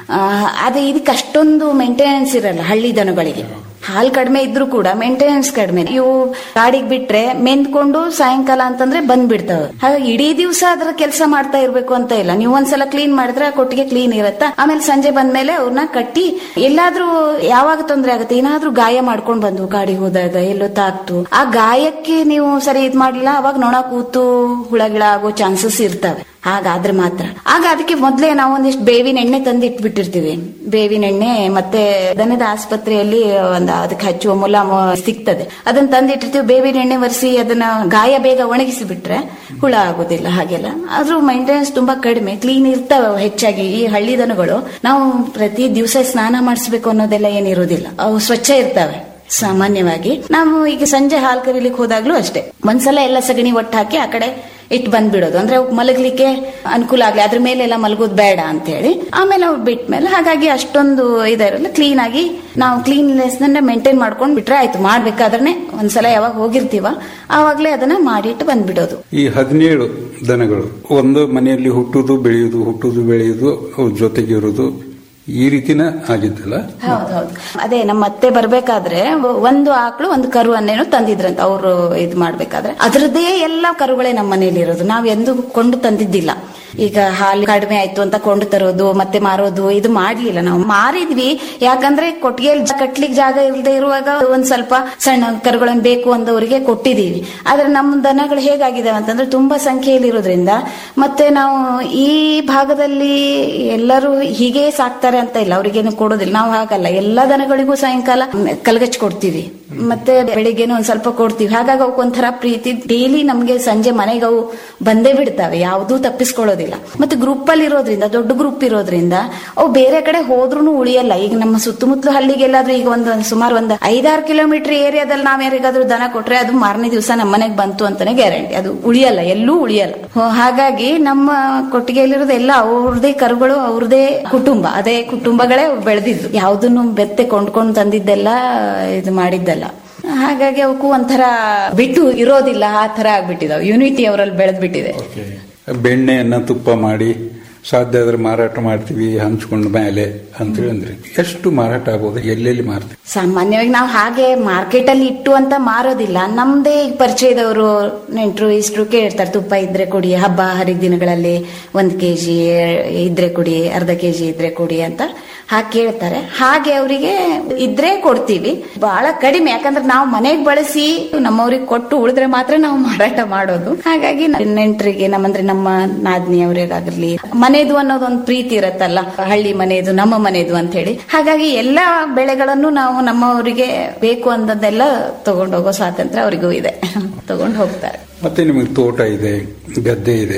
ಅದೇ ಇದಕ್ಕೆ ಅಷ್ಟೊಂದು ಮೇಂಟೆನೆನ್ಸ್ ಇರಲ್ಲ ಹಳ್ಳಿ ದನಗಳಿಗೆ ಹಾಲ್ ಕಡಿಮೆ ಇದ್ರೂ ಕೂಡ ಮೇಂಟೆನೆನ್ಸ್ ಕಡಿಮೆ ಇವು ಗಾಡಿಗೆ ಬಿಟ್ರೆ ಮೆಂದ್ಕೊಂಡು ಸಾಯಂಕಾಲ ಅಂತಂದ್ರೆ ಬಂದ್ ಬಿಡ್ತಾವೆ ಹಾಗಾಗಿ ಇಡೀ ದಿವಸ ಅದರ ಕೆಲಸ ಮಾಡ್ತಾ ಇರ್ಬೇಕು ಅಂತ ಇಲ್ಲ ನೀವು ಒಂದ್ಸಲ ಕ್ಲೀನ್ ಮಾಡಿದ್ರೆ ಆ ಕೊಟ್ಟಿಗೆ ಕ್ಲೀನ್ ಇರತ್ತಾ ಆಮೇಲೆ ಸಂಜೆ ಬಂದ್ಮೇಲೆ ಅವ್ರನ್ನ ಕಟ್ಟಿ ಎಲ್ಲಾದ್ರೂ ಯಾವಾಗ ತೊಂದ್ರೆ ಆಗುತ್ತೆ ಏನಾದ್ರೂ ಗಾಯ ಮಾಡ್ಕೊಂಡ್ ಬಂದು ಗಾಡಿಗೆ ಹೋದಾಗ ಎಲ್ಲೋ ತಾಕ್ತು ಆ ಗಾಯಕ್ಕೆ ನೀವು ಸರಿ ಇದ್ ಮಾಡ್ಲಿಲ್ಲ ಅವಾಗ ನೊಣ ಕೂತು ಹುಳಗಿಳ ಆಗೋ ಚಾನ್ಸಸ್ ಇರ್ತವೆ ಹಾಗಾದ್ರೆ ಮಾತ್ರ ಆಗ ಅದಕ್ಕೆ ಮೊದ್ಲೇ ನಾವು ಒಂದಿಷ್ಟು ಬೇವಿನ ಎಣ್ಣೆ ತಂದು ಇಟ್ಬಿಟ್ಟಿರ್ತೀವಿ ಬೇವಿನ ಎಣ್ಣೆ ಮತ್ತೆ ದನದ ಆಸ್ಪತ್ರೆಯಲ್ಲಿ ಒಂದು ಅದಕ್ಕೆ ಹಚ್ಚುವ ಮುಲಾಮ ಸಿಗ್ತದೆ ಅದನ್ನ ತಂದಿಟ್ಟಿರ್ತೀವಿ ಬೇವಿನ ಎಣ್ಣೆ ಒರೆಸಿ ಅದನ್ನ ಗಾಯ ಬೇಗ ಒಣಗಿಸಿ ಬಿಟ್ರೆ ಹುಳ ಆಗೋದಿಲ್ಲ ಹಾಗೆಲ್ಲ ಆದ್ರೂ ಮೇಂಟೆನೆನ್ಸ್ ತುಂಬಾ ಕಡಿಮೆ ಕ್ಲೀನ್ ಇರ್ತಾವೆ ಅವು ಹೆಚ್ಚಾಗಿ ಈ ಹಳ್ಳಿ ದನಗಳು ನಾವು ಪ್ರತಿ ದಿವಸ ಸ್ನಾನ ಮಾಡಿಸ್ಬೇಕು ಅನ್ನೋದೆಲ್ಲ ಏನಿರೋದಿಲ್ಲ ಅವು ಸ್ವಚ್ಛ ಇರ್ತವೆ ಸಾಮಾನ್ಯವಾಗಿ ನಾವು ಈಗ ಸಂಜೆ ಹಾಲು ಕರೀಲಿಕ್ಕೆ ಹೋದಾಗ್ಲೂ ಅಷ್ಟೇ ಒಂದ್ಸಲ ಎಲ್ಲ ಸಗಣಿ ಒಟ್ಟು ಹಾಕಿ ಆ ಕಡೆ ಇಟ್ಟು ಬಂದ್ಬಿಡೋದು ಅಂದ್ರೆ ಅವ್ಕ್ ಮಲಗ್ಲಿಕ್ಕೆ ಅನುಕೂಲ ಆಗ್ಲಿ ಅದ್ರ ಮೇಲೆ ಎಲ್ಲ ಮಲಗೋದು ಬೇಡ ಅಂತ ಹೇಳಿ ಆಮೇಲೆ ಅವ್ರು ಬಿಟ್ಮೇಲೆ ಹಾಗಾಗಿ ಅಷ್ಟೊಂದು ಇದಿರಲ್ಲ ಕ್ಲೀನ್ ಆಗಿ ನಾವು ಕ್ಲೀನ್ನೆಸ್ ಮೇಂಟೈನ್ ಮಾಡ್ಕೊಂಡ್ ಬಿಟ್ರೆ ಆಯ್ತು ಮಾಡ್ಬೇಕಾದ್ರೆ ಒಂದ್ಸಲ ಯಾವಾಗ ಹೋಗಿರ್ತೀವ ಆವಾಗ್ಲೇ ಅದನ್ನ ಮಾಡಿಟ್ಟು ಬಂದ್ಬಿಡೋದು ಈ ಹದಿನೇಳು ದನಗಳು ಒಂದು ಮನೆಯಲ್ಲಿ ಹುಟ್ಟುದು ಬೆಳೆಯುವುದು ಹುಟ್ಟುದು ಬೆಳೆಯುವುದು ಅವು ಜೊತೆಗೆ ಇರುವುದು ಈ ರೀತಿನ ಆಗಿದ್ದಲ್ಲ ಹೌದೌದು ಅದೇ ನಮ್ಮ ಅತ್ತೆ ಬರ್ಬೇಕಾದ್ರೆ ಒಂದು ಆಕಳು ಒಂದು ಕರು ಅನ್ನೇನು ತಂದಿದ್ರಂತ ಅವರು ಇದ್ ಮಾಡ್ಬೇಕಾದ್ರೆ ಅದ್ರದ್ದೇ ಎಲ್ಲ ಕರುಗಳೇ ನಮ್ಮ ಮನೇಲಿ ಇರೋದು ನಾವ್ ಎಂದು ಕೊಂಡು ತಂದಿದ್ದಿಲ್ಲ ಈಗ ಹಾಲು ಕಡಿಮೆ ಆಯ್ತು ಅಂತ ಕೊಂಡು ತರೋದು ಮತ್ತೆ ಮಾರೋದು ಇದು ಮಾಡ್ಲಿಲ್ಲ ನಾವು ಮಾರಿದ್ವಿ ಯಾಕಂದ್ರೆ ಕೊಟ್ಟಿಗೆಯಲ್ಲಿ ಕಟ್ಲಿಕ್ಕೆ ಜಾಗ ಇಲ್ಲದೆ ಇರುವಾಗ ಒಂದ್ ಸ್ವಲ್ಪ ಸಣ್ಣ ಕರುಗಳನ್ನ ಬೇಕು ಅಂದವರಿಗೆ ಕೊಟ್ಟಿದೀವಿ ಆದ್ರೆ ನಮ್ಮ ದನಗಳು ಹೇಗಾಗಿದಾವೆ ಅಂತಂದ್ರೆ ತುಂಬಾ ಸಂಖ್ಯೆಯಲ್ಲಿ ಇರೋದ್ರಿಂದ ಮತ್ತೆ ನಾವು ಈ ಭಾಗದಲ್ಲಿ ಎಲ್ಲರೂ ಹೀಗೆ ಸಾಕ್ತಾರೆ ಅಂತ ಇಲ್ಲ ಅವ್ರಿಗೇನು ಕೊಡೋದಿಲ್ಲ ನಾವು ಹಾಗಲ್ಲ ಎಲ್ಲಾ ದನಗಳಿಗೂ ಸಾಯಂಕಾಲ ಕಲ್ಗಚ್ಚಿ ಕೊಡ್ತೀವಿ ಮತ್ತೆ ಬೆಳಿಗ್ಗೆನೂ ಒಂದ್ ಸ್ವಲ್ಪ ಕೊಡ್ತೀವಿ ಹಾಗಾಗಿ ಅವಕ್ಕೆ ಒಂಥರ ಪ್ರೀತಿ ಡೈಲಿ ನಮ್ಗೆ ಸಂಜೆ ಮನೆಗೆ ಅವು ಬಂದೇ ಬಿಡ್ತಾವೆ ಯಾವುದೂ ತಪ್ಪಿಸ್ಕೊಳ್ಳೋದಿಲ್ಲ ಮತ್ತೆ ಗ್ರೂಪ್ ಅಲ್ಲಿ ಇರೋದ್ರಿಂದ ದೊಡ್ಡ ಗ್ರೂಪ್ ಇರೋದ್ರಿಂದ ಅವು ಬೇರೆ ಕಡೆ ಹೋದ್ರೂ ಉಳಿಯಲ್ಲ ಈಗ ನಮ್ಮ ಸುತ್ತಮುತ್ತಲು ಹಳ್ಳಿಗೆಲ್ಲಾದ್ರೂ ಈಗ ಒಂದು ಸುಮಾರು ಒಂದು ಐದಾರು ಕಿಲೋಮೀಟರ್ ಏರಿಯಾದಲ್ಲಿ ನಾವ್ ಯಾರಿಗಾದ್ರೂ ದನ ಕೊಟ್ರೆ ಅದು ಮಾರನೇ ದಿವಸ ನಮ್ಮ ಮನೆಗೆ ಬಂತು ಅಂತಾನೆ ಗ್ಯಾರಂಟಿ ಅದು ಉಳಿಯಲ್ಲ ಎಲ್ಲೂ ಉಳಿಯಲ್ಲ ಹೋ, ಹಾಗಾಗಿ ನಮ್ಮ ಕೊಟ್ಟಿಗೆಯಲ್ಲಿರೋದು ಎಲ್ಲ ಅವ್ರದೇ ಕರುಗಳು ಅವ್ರದೇ ಕುಟುಂಬ ಅದೇ ಕುಟುಂಬಗಳೇ ಬೆಳೆದಿದ್ದು ಯಾವ್ದನ್ನು ಬೆತ್ತೆ ಕೊಂಡ್ಕೊಂಡು ತಂದಿದ್ದೆಲ್ಲ ಇದು ಮಾಡಿದ್ದಲ್ಲ ಹಾಗಾಗಿ ಅವಕ್ಕೂ ಒಂಥರ ಬಿಟ್ಟು ಇರೋದಿಲ್ಲ ಆ ತರ ಆಗ್ಬಿಟ್ಟಿದಾವೆ ಯೂನಿಟಿ ಅವರಲ್ಲಿ ಬೆಳೆದ್ಬಿಟ್ಟಿದೆ ಬೆಣ್ಣೆಯನ್ನ ತುಪ್ಪ ಮಾಡಿ ಸಾಧ್ಯ ಆದ್ರೆ ಮಾರಾಟ ಮಾಡ್ತೀವಿ ಹಂಚ್ಕೊಂಡ ಮೇಲೆ ಅಂತೇಳಿ ಅಂದ್ರೆ ಎಷ್ಟು ಮಾರಾಟ ಆಗ್ಬೋದು ಎಲ್ಲೆಲ್ಲಿ ಮಾರ್ತೀವಿ ಸಾಮಾನ್ಯವಾಗಿ ನಾವು ಹಾಗೆ ಮಾರ್ಕೆಟ್ ಅಲ್ಲಿ ಇಟ್ಟು ಅಂತ ಮಾರೋದಿಲ್ಲ ನಮ್ದೇ ಈಗ ಪರಿಚಯದವರು ನೆಂಟರು ಇಷ್ಟರು ಕೇಳ್ತಾರೆ ತುಪ್ಪ ಇದ್ರೆ ಕೊಡಿ ಹಬ್ಬ ಹರಿದಿನಗಳಲ್ಲಿ ಒಂದ್ ಕೆಜಿ ಇದ್ರೆ ಕೊಡಿ ಅರ್ಧ ಕೆಜಿ ಇದ್ರೆ ಕೊಡಿ ಅಂತ ಹಾಗೆ ಕೇಳ್ತಾರೆ ಹಾಗೆ ಅವರಿಗೆ ಇದ್ರೆ ಕೊಡ್ತೀವಿ ಬಹಳ ಕಡಿಮೆ ಯಾಕಂದ್ರೆ ನಾವು ಮನೆಗೆ ಬಳಸಿ ನಮ್ಮವ್ರಿಗೆ ಕೊಟ್ಟು ಉಳಿದ್ರೆ ಮಾತ್ರ ನಾವು ಮಾರಾಟ ಮಾಡೋದು ಹಾಗಾಗಿ ನೆಂಟರಿಗೆ ನಮ್ಮಂದ್ರೆ ನಮ್ಮ ನಾದ್ನಿ ಅವರಿಗಾಗಿರ್ಲಿ ಮನೆದು ಅನ್ನೋದೊಂದು ಪ್ರೀತಿ ಇರತ್ತಲ್ಲ ಹಳ್ಳಿ ಮನೆದು ನಮ್ಮ ಮನೆದು ಅಂತ ಹೇಳಿ ಹಾಗಾಗಿ ಎಲ್ಲಾ ಬೆಳೆಗಳನ್ನು ನಾವು ನಮ್ಮವರಿಗೆ ಬೇಕು ಅಂದದ್ದೆಲ್ಲ ತಗೊಂಡು ಹೋಗೋ ಸ್ವಾತಂತ್ರ್ಯ ಅವರಿಗೂ ಇದೆ ತಗೊಂಡು ಹೋಗ್ತಾರೆ ಮತ್ತೆ ನಿಮಗೆ ತೋಟ ಇದೆ ಗದ್ದೆ ಇದೆ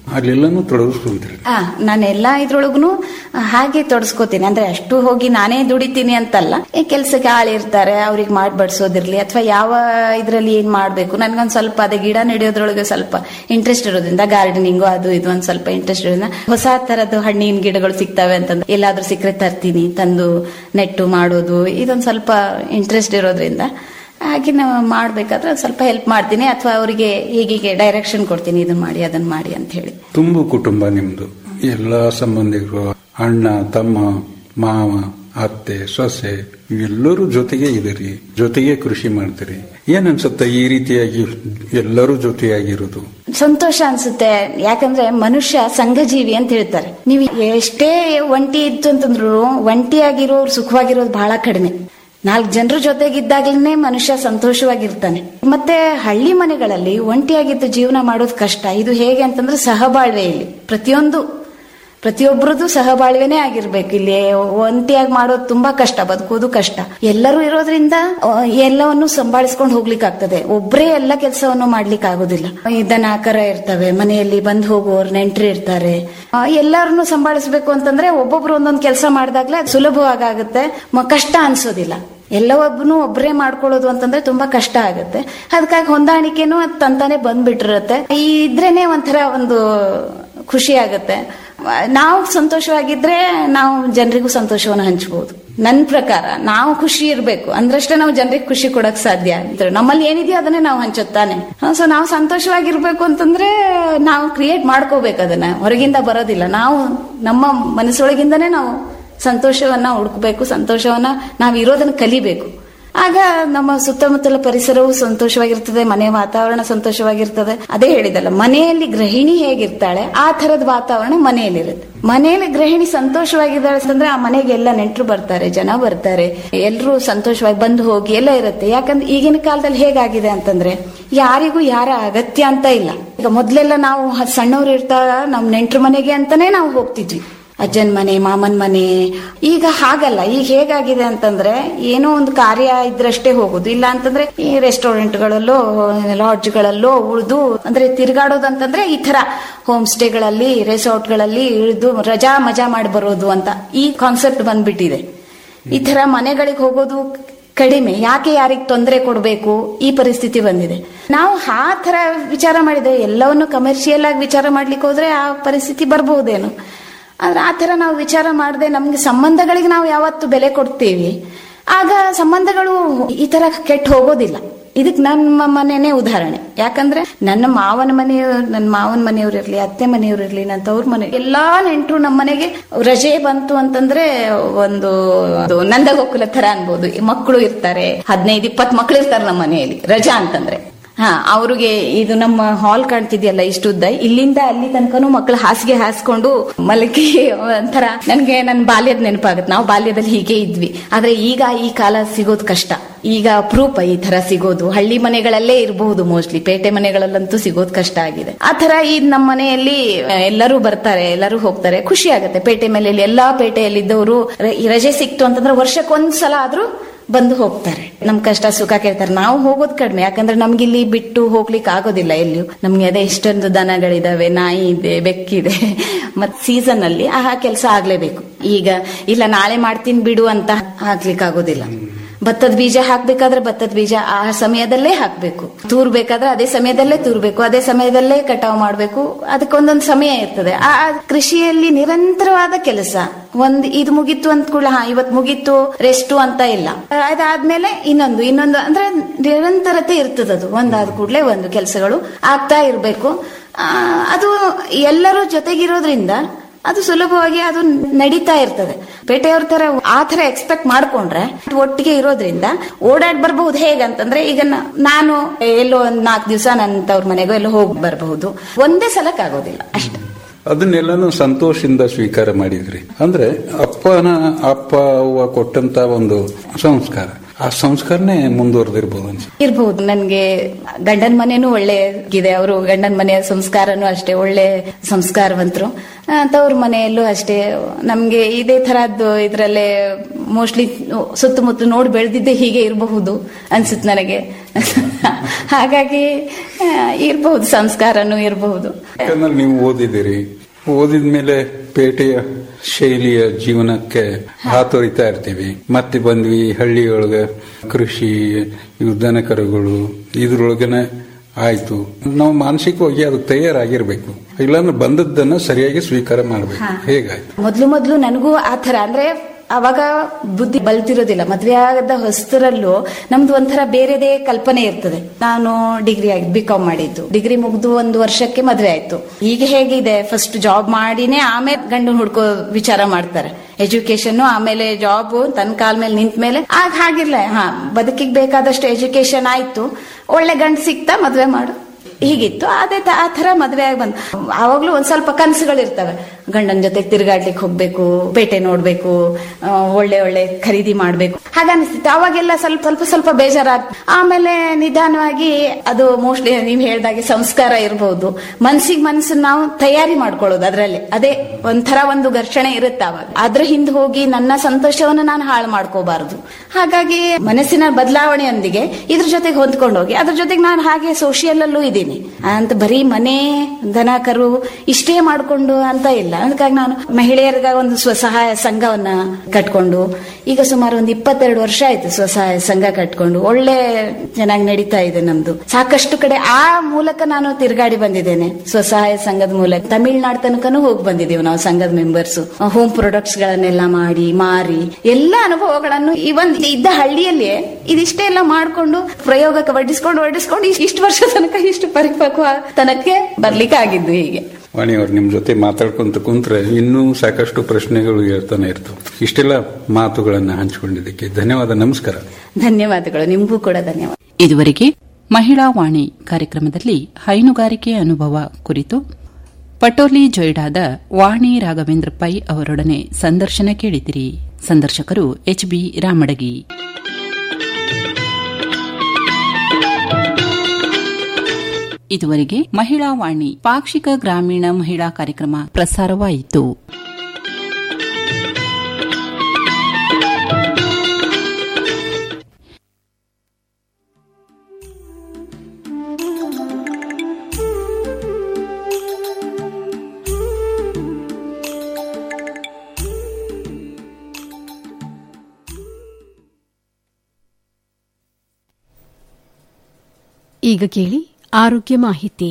ಅಲ್ಲೆಲ್ಲನೂ ತೊಡಗಿಸ್ಕೊಂತೀರಿ ಆ ನಾನು ಎಲ್ಲಾ ಇದ್ರೊಳಗುನು ಹಾಗೆ ತೊಡಸ್ಕೋತೀನಿ ಅಂದ್ರೆ ಅಷ್ಟು ಹೋಗಿ ನಾನೇ ದುಡಿತೀನಿ ಅಂತಲ್ಲ ಈ ಕೆಲ್ಸಕ್ಕೆ ಆಳಿರ್ತಾರೆ ಅವ್ರಿಗೆ ಮಾಡಿ ಬಡ್ಸೋದಿರ್ಲಿ ಅಥವಾ ಯಾವ ಇದ್ರಲ್ಲಿ ಏನ್ ಮಾಡ್ಬೇಕು ನನ್ಗೊಂದ್ ಸ್ವಲ್ಪ ಅದೇ ಗಿಡ ನೆಡೆಯೋದ್ರೊಳಗೆ ಸ್ವಲ್ಪ ಇಂಟ್ರೆಸ್ಟ್ ಇರೋದ್ರಿಂದ ಗಾರ್ಡನಿಂಗು ಅದು ಇದು ಒಂದ್ ಸ್ವಲ್ಪ ಇಂಟ್ರೆಸ್ಟ್ ಇರೋದ್ರಿಂದ ಹೊಸ ತರದ್ದು ಹಣ್ಣಿನ ಗಿಡಗಳು ಸಿಗ್ತವೆ ಅಂತಂದ್ರೆ ಎಲ್ಲಾದ್ರೂ ಸಿಕ್ಕರೆ ತರ್ತೀನಿ ತಂದು ನೆಟ್ಟು ಮಾಡೋದು ಇದೊಂದ್ ಸ್ವಲ್ಪ ಇಂಟ್ರೆಸ್ಟ್ ಇರೋದ್ರಿಂದ ಹಾಗೆ ನಾವು ಮಾಡ್ಬೇಕಾದ್ರೆ ಒಂದ್ ಸ್ವಲ್ಪ ಹೆಲ್ಪ್ ಮಾಡ್ತೀನಿ ಅಥವಾ ಅವರಿಗೆ ಹೀಗೀಗೆ ಡೈರೆಕ್ಷನ್ ಕೊಡ್ತೀನಿ ಇದನ್ನ ಮಾಡಿ ಅದನ್ನ ಮಾಡಿ ಅಂತ ಹೇಳಿ ತುಂಬು ಕುಟುಂಬ ನಿಮ್ದು ಎಲ್ಲಾ ಸಂಬಂಧಿಕರು ಅಣ್ಣ ತಮ್ಮ ಮಾವ ಅತ್ತೆ ಸೊಸೆ ಎಲ್ಲರೂ ಜೊತೆಗೆ ಇದ್ದೀರಿ ಜೊತೆಗೆ ಕೃಷಿ ಮಾಡ್ತೀರಿ ಏನ್ ಅನ್ಸುತ್ತೆ ಈ ರೀತಿಯಾಗಿ ಎಲ್ಲರೂ ಜೊತೆಯಾಗಿರೋದು ಸಂತೋಷ ಅನ್ಸುತ್ತೆ ಯಾಕಂದ್ರೆ ಮನುಷ್ಯ ಸಂಘಜೀವಿ ಅಂತ ಹೇಳ್ತಾರೆ ನೀವು ಎಷ್ಟೇ ಒಂಟಿ ಇತ್ತು ಅಂತಂದ್ರು ಒಂಟಿಯಾಗಿರೋರು ಸುಖವಾಗಿರೋದು ಬಹಳ ಕಡಿಮೆ ನಾಲ್ಕು ಜನರ ಜೊತೆಗಿದ್ದಾಗಲೇ ಮನುಷ್ಯ ಸಂತೋಷವಾಗಿರ್ತಾನೆ ಮತ್ತೆ ಹಳ್ಳಿ ಮನೆಗಳಲ್ಲಿ ಒಂಟಿಯಾಗಿದ್ದು ಜೀವನ ಮಾಡೋದು ಕಷ್ಟ ಇದು ಹೇಗೆ ಅಂತಂದ್ರೆ ಸಹಬಾಳ್ವೆಯಲ್ಲಿ ಪ್ರತಿಯೊಂದು ಪ್ರತಿಯೊಬ್ಬರದು ಸಹಬಾಳ್ವೆನೇ ಆಗಿರ್ಬೇಕು ಇಲ್ಲಿ ಒಂಟಿಯಾಗಿ ಮಾಡೋದು ತುಂಬಾ ಕಷ್ಟ ಬದುಕೋದು ಕಷ್ಟ ಎಲ್ಲರೂ ಇರೋದ್ರಿಂದ ಆ, ಎಲ್ಲವನ್ನು ಸಂಭಾಳಿಸ್ಕೊಂಡು ಹೋಗ್ಲಿಕ್ಕೆ ಆಗ್ತದೆ ಒಬ್ರೇ ಎಲ್ಲ ಕೆಲಸವನ್ನು ಮಾಡ್ಲಿಕ್ಕೆ ಆಗೋದಿಲ್ಲ ಈ ದನ ಕರ ಇರ್ತವೆ ಮನೆಯಲ್ಲಿ ಬಂದು ಹೋಗೋರು ನೆಂಟ್ರು ಇರ್ತಾರೆ ಎಲ್ಲರನ್ನು ಸಂಭಾಳಿಸ್ಬೇಕು ಅಂತಂದ್ರೆ ಒಬ್ಬೊಬ್ರು ಒಂದೊಂದು ಕೆಲಸ ಮಾಡಿದಾಗ್ಲೇ ಅದು ಸುಲಭವಾಗುತ್ತೆ ಮ- ಕಷ್ಟ ಅನ್ಸೋದಿಲ್ಲ ಎಲ್ಲವೊಬ್ಬನು ಒಬ್ಬರೇ ಮಾಡ್ಕೊಳ್ಳೋದು ಅಂತಂದ್ರೆ ತುಂಬಾ ಕಷ್ಟ ಆಗುತ್ತೆ ಅದಕ್ಕಾಗಿ ಹೊಂದಾಣಿಕೆನೂ ಅದ್ ತಂತಾನೆ ಬಂದ್ಬಿಟ್ಟಿರುತ್ತೆ ಈ ಇದ್ರೇನೆ ಒಂಥರ ಒಂದು ಖುಷಿ ಆಗುತ್ತೆ ನಾವು ಸಂತೋಷವಾಗಿದ್ರೆ ನಾವು ಜನರಿಗೂ ಸಂತೋಷವನ್ನು ಹಂಚ್ಬೋದು ನನ್ನ ಪ್ರಕಾರ ನಾವು ಖುಷಿ ಇರಬೇಕು ಅಂದ್ರಷ್ಟೇ ನಾವು ಜನರಿಗೆ ಖುಷಿ ಕೊಡಕ್ ಸಾಧ್ಯ ಅಂತ ನಮ್ಮಲ್ಲಿ ಏನಿದೆಯೋ ಅದನ್ನೇ ನಾವು ಹಂಚುತ್ತಾನೆ ಸೊ ನಾವು ಸಂತೋಷವಾಗಿರ್ಬೇಕು ಅಂತಂದ್ರೆ ನಾವು ಕ್ರಿಯೇಟ್ ಮಾಡ್ಕೋಬೇಕು ಅದನ್ನ ಹೊರಗಿಂದ ಬರೋದಿಲ್ಲ ನಾವು ನಮ್ಮ ಮನಸ್ಸೊಳಗಿಂದನೇ ನಾವು ಸಂತೋಷವನ್ನ ಹುಡುಕ್ಬೇಕು ಸಂತೋಷವನ್ನ ನಾವು ಇರೋದನ್ನ ಕಲಿಬೇಕು ಆಗ ನಮ್ಮ ಸುತ್ತಮುತ್ತಲ ಪರಿಸರವು ಸಂತೋಷವಾಗಿರ್ತದೆ ಮನೆ ವಾತಾವರಣ ಸಂತೋಷವಾಗಿರ್ತದೆ ಅದೇ ಹೇಳಿದಲ್ಲ ಮನೆಯಲ್ಲಿ ಗೃಹಿಣಿ ಹೇಗಿರ್ತಾಳೆ ಆ ತರದ ವಾತಾವರಣ ಮನೆಯಲ್ಲಿರುತ್ತೆ ಮನೆಯಲ್ಲಿ ಗೃಹಿಣಿ ಸಂತೋಷವಾಗಿದ್ದಾಳೆ ಅಂತಂದ್ರೆ ಆ ಮನೆಗೆ ಎಲ್ಲ ನೆಂಟರು ಬರ್ತಾರೆ ಜನ ಬರ್ತಾರೆ ಎಲ್ಲರೂ ಸಂತೋಷವಾಗಿ ಬಂದು ಹೋಗಿ ಎಲ್ಲ ಇರುತ್ತೆ ಯಾಕಂದ್ರೆ ಈಗಿನ ಕಾಲದಲ್ಲಿ ಹೇಗಾಗಿದೆ ಅಂತಂದ್ರೆ ಯಾರಿಗೂ ಯಾರ ಅಗತ್ಯ ಅಂತ ಇಲ್ಲ ಈಗ ಮೊದ್ಲೆಲ್ಲ ನಾವು ಹ- ಸಣ್ಣವ್ರು ಇರ್ತಾರ ನಮ್ ನೆಂಟ್ರ ಮನೆಗೆ ಅಂತಾನೆ ನಾವು ಹೋಗ್ತಿದ್ವಿ ಅಜ್ಜನ್ ಮನೆ ಮಾಮನ್ ಮನೆ ಈಗ ಹಾಗಲ್ಲ ಈಗ ಹೇಗಾಗಿದೆ ಅಂತಂದ್ರೆ ಏನೋ ಒಂದು ಕಾರ್ಯ ಇದ್ರಷ್ಟೇ ಹೋಗುದು ಇಲ್ಲ ಅಂತಂದ್ರೆ ಈ ರೆಸ್ಟೋರೆಂಟ್ಗಳಲ್ಲೋ ಲಾಡ್ಜ್ಗಳಲ್ಲೋ ಉಳಿದು ಅಂದ್ರೆ ತಿರುಗಾಡೋದು ಅಂತಂದ್ರೆ ಈ ತರ ಹೋಮ್ ಸ್ಟೇಗಳಲ್ಲಿ ರೆಸಾರ್ಟ್ಗಳಲ್ಲಿ ಇಳಿದು ರಜಾ ಮಜಾ ಮಾಡಿ ಬರೋದು ಅಂತ ಈ ಕಾನ್ಸೆಪ್ಟ್ ಬಂದ್ಬಿಟ್ಟಿದೆ ಈ ತರ ಮನೆಗಳಿಗೆ ಹೋಗೋದು ಕಡಿಮೆ ಯಾಕೆ ಯಾರಿಗೆ ತೊಂದರೆ ಕೊಡಬೇಕು ಈ ಪರಿಸ್ಥಿತಿ ಬಂದಿದೆ ನಾವು ಆ ತರ ವಿಚಾರ ಮಾಡಿದ್ರೆ ಎಲ್ಲವನ್ನು ಕಮರ್ಷಿಯಲ್ ಆಗಿ ವಿಚಾರ ಮಾಡ್ಲಿಕ್ಕೆ ಹೋದ್ರೆ ಆ ಪರಿಸ್ಥಿತಿ ಬರಬಹುದೇನು ಆದ್ರೆ ಆ ತರ ನಾವು ವಿಚಾರ ಮಾಡದೆ ನಮ್ಗೆ ಸಂಬಂಧಗಳಿಗೆ ನಾವು ಯಾವತ್ತು ಬೆಲೆ ಕೊಡ್ತೀವಿ ಆಗ ಸಂಬಂಧಗಳು ಈ ತರ ಕೆಟ್ಟ ಹೋಗೋದಿಲ್ಲ ಇದಕ್ ನನ್ನ ಮನೆನೇ ಉದಾಹರಣೆ ಯಾಕಂದ್ರೆ ನನ್ನ ಮಾವನ ಮನೆಯವ್ರು ನನ್ನ ಮಾವನ ಮನೆಯವ್ರು ಇರ್ಲಿ ಅತ್ತೆ ಮನೆಯವ್ರು ಇರ್ಲಿ ನನ್ನ ತವ್ರ ಮನೆ ಎಲ್ಲಾ ನೆಂಟರು ನಮ್ಮ ಮನೆಗೆ ರಜೆ ಬಂತು ಅಂತಂದ್ರೆ ಒಂದು ಒಂದು ನಂದಗೋಕುಲ ತರ ಅನ್ಬೋದು ಮಕ್ಕಳು ಇರ್ತಾರೆ ಹದಿನೈದು ಇಪ್ಪತ್ತು ಮಕ್ಕಳು ಇರ್ತಾರೆ ನಮ್ಮ ಮನೆಯಲ್ಲಿ ರಜಾ ಅಂತಂದ್ರೆ ಹಾ ಅವ್ರಿಗೆ ಇದು ನಮ್ಮ ಹಾಲ್ ಕಾಣ್ತಿದ್ಯಲ್ಲ ಇಷ್ಟು ಉದ್ದ ಇಲ್ಲಿಂದ ಅಲ್ಲಿ ತನಕನೂ ಮಕ್ಕಳು ಹಾಸಿಗೆ ಹಾಸ್ಕೊಂಡು ಮಲಗಿ ಒಂಥರ ನನ್ಗೆ ನನ್ನ ಬಾಲ್ಯದ ನೆನಪಾಗುತ್ತೆ ನಾವು ಬಾಲ್ಯದಲ್ಲಿ ಹೀಗೆ ಇದ್ವಿ ಆದ್ರೆ ಈಗ ಈ ಕಾಲ ಸಿಗೋದು ಕಷ್ಟ ಈಗ ಅಪರೂಪ ಈ ತರ ಸಿಗೋದು ಹಳ್ಳಿ ಮನೆಗಳಲ್ಲೇ ಇರಬಹುದು ಮೋಸ್ಟ್ಲಿ ಪೇಟೆ ಮನೆಗಳಲ್ಲಂತೂ ಸಿಗೋದು ಕಷ್ಟ ಆಗಿದೆ ಆ ತರ ಈ ನಮ್ಮ ಮನೆಯಲ್ಲಿ ಆ, ಎಲ್ಲರೂ ಬರ್ತಾರೆ ಎಲ್ಲರೂ ಹೋಗ್ತಾರೆ ಖುಷಿ ಆಗುತ್ತೆ ಪೇಟೆ ಮೇಲೆ ಎಲ್ಲಾ ಪೇಟೆಯಲ್ಲಿದ್ದವರು ರ- ಈ ರಜೆ ಸಿಕ್ತು ಅಂತಂದ್ರೆ ವರ್ಷಕ್ಕೊಂದ್ಸಲ ಆದ್ರೂ ಬಂದು ಹೋಗ್ತಾರೆ ನಮ್ ಕಷ್ಟ ಸುಖ ಕೇಳ್ತಾರೆ ನಾವು ಹೋಗೋದು ಕಡಿಮೆ ಯಾಕಂದ್ರೆ ನಮ್ಗಿಲ್ಲಿ ಬಿಟ್ಟು ಹೋಗ್ಲಿಕ್ಕೆ ಆಗೋದಿಲ್ಲ ಎಲ್ಲಿಯೂ ನಮ್ಗೆ ಅದೇ ಇಷ್ಟೊಂದು ದನಗಳಿದಾವೆ ನಾಯಿ ಇದೆ ಬೆಕ್ಕಿದೆ ಮತ್ ಸೀಸನ್ ಅಲ್ಲಿ ಆ ಕೆಲಸ ಆಗ್ಲೇಬೇಕು ಈಗ ಇಲ್ಲ ನಾಳೆ ಮಾಡ್ತೀನಿ ಬಿಡು ಅಂತ ಹಾಕ್ಲಿಕ್ಕೆ ಆಗೋದಿಲ್ಲ ಭತ್ತದ ಬೀಜ ಹಾಕ್ಬೇಕಾದ್ರೆ ಭತ್ತದ ಬೀಜ ಆ ಸಮಯದಲ್ಲೇ ಹಾಕ್ಬೇಕು ತೂರ್ಬೇಕಾದ್ರೆ ಅದೇ ಸಮಯದಲ್ಲೇ ತೂರ್ಬೇಕು ಅದೇ ಸಮಯದಲ್ಲೇ ಕಟಾವು ಮಾಡ್ಬೇಕು ಅದಕ್ಕೊಂದೊಂದು ಸಮಯ ಇರ್ತದೆ ಆ ಆ ಕೃಷಿಯಲ್ಲಿ ನಿರಂತರವಾದ ಕೆಲಸ ಒಂದ್ ಇದು ಮುಗೀತು ಅಂತ ಕೂಡ ಹಾ ಇವತ್ ಮುಗೀತು ರೆಸ್ಟು ಅಂತ ಇಲ್ಲ ಅದಾದ್ಮೇಲೆ ಇನ್ನೊಂದು ಇನ್ನೊಂದು ಅಂದ್ರೆ ನಿರಂತರತೆ ಇರ್ತದದು ಒಂದಾದ ಕೂಡಲೇ ಒಂದು ಕೆಲಸಗಳು ಆಗ್ತಾ ಇರ್ಬೇಕು ಆ, ಅದು ಎಲ್ಲರೂ ಜೊತೆಗಿರೋದ್ರಿಂದ ಅದು ಸುಲಭವಾಗಿ ಅದು ನಡೀತಾ ಇರ್ತದೆ ಪೇಟೆಯವ್ರ ತರ ಆ ತರ ಎಕ್ಸ್ಪೆಕ್ಟ್ ಮಾಡ್ಕೊಂಡ್ರೆ ಒಟ್ಟಿಗೆ ಇರೋದ್ರಿಂದ ಓಡಾಡ್ ಬರಬಹುದು ಹೇಗಂತಂದ್ರೆ ಈಗ ನ- ನಾನು ಎಲ್ಲೋ ಒಂದ್ ನಾಲ್ಕು ದಿವಸ ನನ್ನ ತವ್ರ ಮನೆಗೋ ಎಲ್ಲೋ ಹೋಗಿ ಬರಬಹುದು ಒಂದೇ ಸಲಕ್ಕಾಗೋದಿಲ್ಲ ಅಷ್ಟೇ ಅದನ್ನೆಲ್ಲನೂ ಸಂತೋಷದಿಂದ ಸ್ವೀಕಾರ ಮಾಡಿದ್ರಿ ಅಂದ್ರೆ ಅಪ್ಪನ ಅಪ್ಪ ಅವ್ವ ಕೊಟ್ಟಂತ ಒಂದು ಸಂಸ್ಕಾರ ಆ ಸಂಸ್ಕಾರನೇ ಮುಂದುವರೆದಿರ್ಬೋದು ಅನ್ಸುತ್ತೆ ಇರ್ಬಹುದು ನನ್ಗೆ ಗಂಡನ ಮನೆನೂ ಒಳ್ಳೆಗಿದೆ ಅವರು ಗಂಡನ ಮನೆಯ ಸಂಸ್ಕಾರನೂ ಅಷ್ಟೇ ಒಳ್ಳೆ ಸಂಸ್ಕಾರವಂತರು ಆ, ತವ್ರ ಮನೆಯಲ್ಲೂ ಅಷ್ಟೇ ನಮ್ಗೆ ಇದೇ ತರದ್ದು ಇದ್ರಲ್ಲೇ ಮೋಸ್ಟ್ಲಿ ಸುತ್ತಮುತ್ತ ನೋಡಿ ಬೆಳೆದಿದ್ದೆ ಹೀಗೆ ಇರಬಹುದು ಅನ್ಸುತ್ತೆ ನನಗೆ ಹಾಗಾಗಿ ಆ, ಇರ್ಬಹುದು ಸಂಸ್ಕಾರನೂ ಇರಬಹುದು ಯಾಕಂದ್ರೆ ನೀವು ಓದಿದಿರಿ ಓದಿದ ಮೇಲೆ ಪೇಟೆಯ ಶೈಲಿಯ ಜೀವನಕ್ಕೆ ಹಾತೊರಿತಾ ಇರ್ತೀವಿ ಮತ್ತೆ ಬಂದ್ವಿ ಹಳ್ಳಿಯೊಳಗ ಕೃಷಿ ಇವು ದನ ಕರುಗಳು ಇದ್ರೊಳಗನೆ ಆಯ್ತು ನಾವು ಮಾನಸಿಕವಾಗಿ ಅದಕ್ಕೆ ತಯಾರಾಗಿರ್ಬೇಕು ಇಲ್ಲಾಂದ್ರೆ ಬಂದದ್ದನ್ನ ಸರಿಯಾಗಿ ಸ್ವೀಕಾರ ಮಾಡ್ಬೇಕು ಹೇಗಾಯ್ತು ಮೊದ್ಲು ಮೊದ್ಲು ನನಗೂ ಆ ಥರ ಅಂದ್ರೆ ಅವಾಗ ಬುದ್ಧಿ ಬಲ್ತಿರೋದಿಲ್ಲ ಮದ್ವೆ ಆಗದ ಹೊಸ್ತರಲ್ಲೂ ನಮ್ದು ಒಂಥರ ಬೇರೆದೇ ಕಲ್ಪನೆ ಇರ್ತದೆ ನಾನು ಡಿಗ್ರಿ ಆಗಿ ಬಿ ಕಾಮ್ ಮಾಡಿದ್ದು ಡಿಗ್ರಿ ಮುಗ್ದು ಒಂದು ವರ್ಷಕ್ಕೆ ಮದ್ವೆ ಆಯ್ತು ಈಗ ಹೇಗಿದೆ ಫಸ್ಟ್ ಜಾಬ್ ಮಾಡಿನೇ ಆಮೇಲೆ ಗಂಡು ಹುಡ್ಕೋ ವಿಚಾರ ಮಾಡ್ತಾರೆ ಎಜುಕೇಶನ್ ಆಮೇಲೆ ಜಾಬ್ ತನ್ನ ಕಾಲ ಮೇಲೆ ನಿಂತ ಮೇಲೆ ಆಗ ಹಾಗಿಲ್ಲ ಹಾ ಬದುಕಿಗೆ ಬೇಕಾದಷ್ಟು ಎಜುಕೇಶನ್ ಆಯ್ತು ಒಳ್ಳೆ ಗಂಡು ಸಿಕ್ತಾ ಮದ್ವೆ ಮಾಡು ಹೀಗಿತ್ತು ಅದೇ ತ- ಆ ತರ ಮದ್ವೆ ಆಗಿ ಬಂದ್ ಆವಾಗ್ಲೂ ಒಂದ್ ಸ್ವಲ್ಪ ಕನಸುಗಳಿರ್ತವೆ ಗಂಡನ ಜೊತೆ ತಿರುಗಾಡ್ಲಿಕ್ಕೆ ಹೋಗ್ಬೇಕು ಪೇಟೆ ನೋಡ್ಬೇಕು ಆ, ಒಳ್ಳೆ ಒಳ್ಳೆ ಖರೀದಿ ಮಾಡ್ಬೇಕು ಹಾಗನ್ನಿಸ್ತಿತ್ತು ಅವಾಗೆಲ್ಲ ಸ್ವಲ್ಪ ಸ್ವಲ್ಪ ಸ್ವಲ್ಪ ಬೇಜಾರಾಗ್ ಆಮೇಲೆ ನಿಧಾನವಾಗಿ ಅದು ಮೋಸ್ಟ್ಲಿ ನೀವ್ ಹೇಳ್ದಾಗೆ ಸಂಸ್ಕಾರ ಇರಬಹುದು ಮನ್ಸಿಗೆ ಮನ್ಸನ್ನ ನಾವು ತಯಾರಿ ಮಾಡ್ಕೊಳ್ಳೋದು ಅದ್ರಲ್ಲಿ ಅದೇ ಒಂಥರ ಒಂದು ಘರ್ಷಣೆ ಇರುತ್ತೆ ಅವಾಗ ಅದ್ರ ಹಿಂದೆ ಹೋಗಿ ನನ್ನ ಸಂತೋಷವನ್ನು ನಾನು ಹಾಳು ಮಾಡ್ಕೋಬಾರದು ಹಾಗಾಗಿ ಮನಸ್ಸಿನ ಬದಲಾವಣೆಯೊಂದಿಗೆ ಇದ್ರ ಜೊತೆಗೆ ಹೊಂದ್ಕೊಂಡು ಹೋಗಿ ಅದ್ರ ಜೊತೆಗೆ ನಾನು ಹಾಗೆ ಸೋಷಿಯಲ್ ಅಲ್ಲೂ ಇದ್ದೀನಿ ಅಂತ ಬರೀ ಮನೆ ದನ ಕರು ಇಷ್ಟೇ ಮಾಡ್ಕೊಂಡು ಅಂತ ಇಲ್ಲ ಅದಕ್ಕಾಗಿ ನಾನು ಮಹಿಳೆಯರಿಗಾಗಿ ಒಂದು ಸ್ವಸಹಾಯ ಸಂಘವನ್ನ ಕಟ್ಕೊಂಡು ಈಗ ಸುಮಾರು ಒಂದು ಇಪ್ಪತ್ತೆರಡು ವರ್ಷ ಆಯ್ತು ಸ್ವಸಹಾಯ ಸಂಘ ಕಟ್ಕೊಂಡು ಒಳ್ಳೆ ಚೆನ್ನಾಗಿ ನಡೀತಾ ಇದೆ ನಮ್ದು ಸಾಕಷ್ಟು ಕಡೆ ಆ ಮೂಲಕ ನಾನು ತಿರುಗಾಡಿ ಬಂದಿದ್ದೇನೆ ಸ್ವಸಹಾಯ ಸಂಘದ ಮೂಲಕ ತಮಿಳ್ನಾಡು ತನಕನೂ ಹೋಗಿ ಬಂದಿದ್ದೀವಿ ನಾವು ಸಂಘದ ಮೆಂಬರ್ಸ್ ಹೋಮ್ ಪ್ರಾಡಕ್ಟ್ಸ್ ಗಳನ್ನೆಲ್ಲ ಮಾಡಿ ಮಾರಿ ಎಲ್ಲ ಅನುಭವಗಳನ್ನು ಈ ಒಂದು ಇದ್ದ ಹಳ್ಳಿಯಲ್ಲಿಯೇ ಇದಿಷ್ಟೇ ಎಲ್ಲ ಮಾಡ್ಕೊಂಡು ಪ್ರಯೋಗಕ್ಕೆ ವಡಿಸ್ಕೊಂಡು ವಡಿಸ್ಕೊಂಡು ಇಷ್ಟ್- ಇಷ್ಟು ವರ್ಷ ತನಕ ಇಷ್ಟು ಪರಿಪಕ್ವ ತನಕ್ಕೆ ಬರ್ಲಿಕ್ಕೆ ಆಗಿದ್ದು ಹೀಗೆ ವಾಣಿಯವ್ರು ನಿಮ್ ಜೊತೆ ಮಾತಾಡ್ಕೊಂತ ಕುಂತ್ರೆ ಇನ್ನೂ ಸಾಕಷ್ಟು ಪ್ರಶ್ನೆಗಳು ಹೇಳ್ತಾನೆ ಇರ್ತವೆ ಇಷ್ಟೆಲ್ಲ ಮಾತುಗಳನ್ನ ಹಂಚಿಕೊಂಡಿದ್ದಕ್ಕೆ ಧನ್ಯವಾದ ನಮಸ್ಕಾರ ಧನ್ಯವಾದಗಳು ನಿಮಗೂ ಕೂಡ ಧನ್ಯವಾದ ಇದುವರೆಗೆ ಮಹಿಳಾ ವಾಣಿ ಕಾರ್ಯಕ್ರಮದಲ್ಲಿ ಹೈನುಗಾರಿಕೆ ಅನುಭವ ಕುರಿತು ಪಟೋಲಿ ಜೊಯ್ಡಾದ ವಾಣಿ ರಾಘವೇಂದ್ರ ಪೈ ಅವರೊಡನೆ ಸಂದರ್ಶನ ಕೇಳಿದಿರಿ ಸಂದರ್ಶಕರು ಎಚ್ಬಿ ರಾಮಡಗಿ ಇದುವರೆಗೆ ಮಹಿಳಾ ವಾಣಿ ಪಾಕ್ಷಿಕ ಗ್ರಾಮೀಣ ಮಹಿಳಾ ಕಾರ್ಯಕ್ರಮ ಪ್ರಸಾರವಾಯಿತು ಈಗ ಕೇಳಿ ಆರೋಗ್ಯ ಮಾಹಿತಿ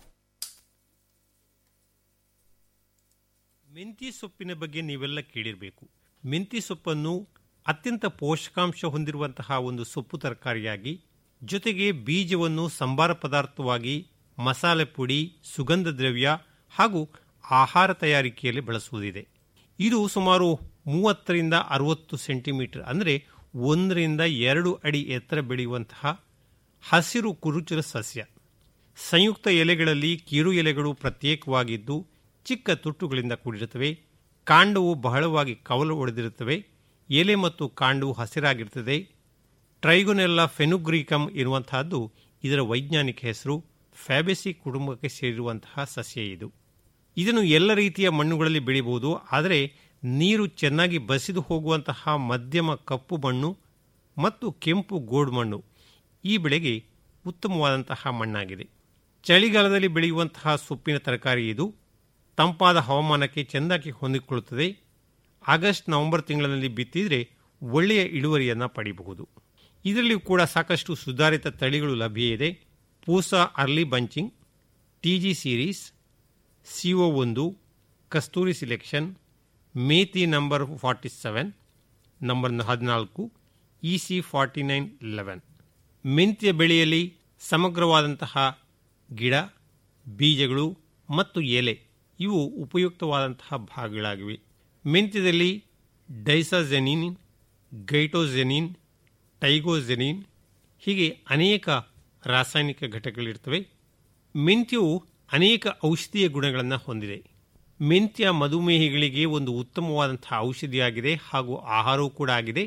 ಮೆಂತಿ ಸೊಪ್ಪಿನ ಬಗ್ಗೆ ನೀವೆಲ್ಲ ಕೇಳಿರಬೇಕು ಮೆಂತಿ ಸೊಪ್ಪನ್ನು ಅತ್ಯಂತ ಪೋಷಕಾಂಶ ಹೊಂದಿರುವಂತಹ ಒಂದು ಸೊಪ್ಪು ತರಕಾರಿಯಾಗಿ ಜೊತೆಗೆ ಬೀಜವನ್ನು ಸಂಬಾರ ಪದಾರ್ಥವಾಗಿ ಮಸಾಲೆ ಪುಡಿ ಸುಗಂಧ ದ್ರವ್ಯ ಹಾಗೂ ಆಹಾರ ತಯಾರಿಕೆಯಲ್ಲಿ ಬಳಸುವುದಿದೆ ಇದು ಸುಮಾರು ಮೂವತ್ತರಿಂದ ಅರವತ್ತು ಸೆಂಟಿಮೀಟರ್ ಅಂದರೆ ಒಂದರಿಂದ ಎರಡು ಅಡಿ ಎತ್ತರ ಬೆಳೆಯುವಂತಹ ಹಸಿರು ಕುರುಚಲ ಸಸ್ಯ ಸಂಯುಕ್ತ ಎಲೆಗಳಲ್ಲಿ ಕಿರು ಎಲೆಗಳು ಪ್ರತ್ಯೇಕವಾಗಿದ್ದು ಚಿಕ್ಕ ತುಟ್ಟುಗಳಿಂದ ಕೂಡಿರುತ್ತವೆ ಕಾಂಡವು ಬಹಳವಾಗಿ ಕವಲು ಒಡೆದಿರುತ್ತವೆ ಎಲೆ ಮತ್ತು ಕಾಂಡವು ಹಸಿರಾಗಿರುತ್ತದೆ ಟ್ರೈಗೊನೆಲ್ಲ ಫೆನುಗ್ರೀಕಮ್ ಇರುವಂತಹದ್ದು ಇದರ ವೈಜ್ಞಾನಿಕ ಹೆಸರು ಫ್ಯಾಬೆಸಿ ಕುಟುಂಬಕ್ಕೆ ಸೇರಿರುವಂತಹ ಸಸ್ಯ ಇದು ಇದನ್ನು ಎಲ್ಲ ರೀತಿಯ ಮಣ್ಣುಗಳಲ್ಲಿ ಬೆಳೆಯಬಹುದು ಆದರೆ ನೀರು ಚೆನ್ನಾಗಿ ಬಸಿದು ಹೋಗುವಂತಹ ಮಧ್ಯಮ ಕಪ್ಪು ಮಣ್ಣು ಮತ್ತು ಕೆಂಪು ಗೋಡು ಮಣ್ಣು ಈ ಬೆಳೆಗೆ ಉತ್ತಮವಾದಂತಹ ಮಣ್ಣಾಗಿದೆ ಚಳಿಗಾಲದಲ್ಲಿ ಬೆಳೆಯುವಂತಹ ಸೊಪ್ಪಿನ ತರಕಾರಿ ಇದು ತಂಪಾದ ಹವಾಮಾನಕ್ಕೆ ಚೆಂದಾಗಿ ಹೊಂದಿಕೊಳ್ಳುತ್ತದೆ ಆಗಸ್ಟ್ ನವೆಂಬರ್ ತಿಂಗಳಲ್ಲಿ ಬಿತ್ತಿದರೆ ಒಳ್ಳೆಯ ಇಳುವರಿಯನ್ನು ಪಡೆಯಬಹುದು ಇದರಲ್ಲಿಯೂ ಕೂಡ ಸಾಕಷ್ಟು ಸುಧಾರಿತ ತಳಿಗಳು ಲಭ್ಯ ಇದೆ Pusa early bunching TG series CO ಒಂದು Kasturi selection Methi number forty seven number ಹದಿನಾಲ್ಕು E C forty nine eleven ಮೆಂತ್ಯ ಬೆಳೆಯಲ್ಲಿ ಸಮಗ್ರವಾದಂತಹ ಗಿಡ ಬೀಜಗಳು ಮತ್ತು ಎಲೆ ಇವು ಉಪಯುಕ್ತವಾದಂತಹ ಭಾಗಗಳಾಗಿವೆ ಮೆಂತ್ಯದಲ್ಲಿ ಡೈಸಾಜೆನಿನ್ ಗೈಟೋಜೆನಿನ್ ಟೈಗೋಜೆನಿನ್ ಹೀಗೆ ಅನೇಕ ರಾಸಾಯನಿಕ ಘಟಕಗಳಿರ್ತವೆ ಮೆಂತ್ಯವು ಅನೇಕ ಔಷಧೀಯ ಗುಣಗಳನ್ನು ಹೊಂದಿದೆ ಮೆಂತ್ಯ ಮಧುಮೇಹಿಗಳಿಗೆ ಒಂದು ಉತ್ತಮವಾದಂತಹ ಔಷಧಿಯಾಗಿದೆ ಹಾಗೂ ಆಹಾರವೂ ಕೂಡ ಆಗಿದೆ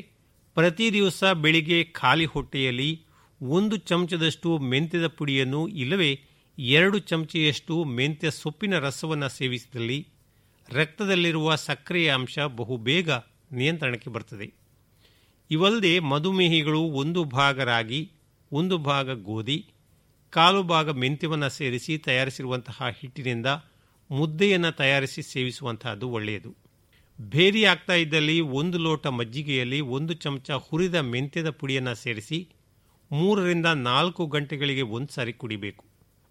ಪ್ರತಿ ದಿವಸ ಬೆಳಿಗ್ಗೆ ಖಾಲಿ ಹೊಟ್ಟೆಯಲ್ಲಿ ಒಂದು ಚಮಚದಷ್ಟು ಮೆಂತ್ಯದ ಪುಡಿಯನ್ನು ಇಲ್ಲವೇ ಎರಡು ಚಮಚೆಯಷ್ಟು ಮೆಂತ್ಯ ಸೊಪ್ಪಿನ ರಸವನ್ನು ಸೇವಿಸಿದಲ್ಲಿ ರಕ್ತದಲ್ಲಿರುವ ಸಕ್ಕರೆಯ ಅಂಶ ಬಹುಬೇಗ ನಿಯಂತ್ರಣಕ್ಕೆ ಬರ್ತದೆ ಇವಲ್ಲದೆ ಮಧುಮೇಹಿಗಳು ಒಂದು ಭಾಗ ರಾಗಿ ಒಂದು ಭಾಗ ಗೋಧಿ ಕಾಲು ಭಾಗ ಮೆಂತ್ಯವನ್ನು ಸೇರಿಸಿ ತಯಾರಿಸಿರುವಂತಹ ಹಿಟ್ಟಿನಿಂದ ಮುದ್ದೆಯನ್ನು ತಯಾರಿಸಿ ಸೇವಿಸುವಂತಹದ್ದು ಒಳ್ಳೆಯದು ಭೇದಿ ಆಗ್ತಾ ಇದ್ದಲ್ಲಿ ಒಂದು ಲೋಟ ಮಜ್ಜಿಗೆಯಲ್ಲಿ ಒಂದು ಚಮಚ ಹುರಿದ ಮೆಂತ್ಯದ ಪುಡಿಯನ್ನು ಸೇರಿಸಿ ಮೂರರಿಂದ ನಾಲ್ಕು ಗಂಟೆಗಳಿಗೆ ಒಂದು ಸಾರಿ ಕುಡಿಬೇಕು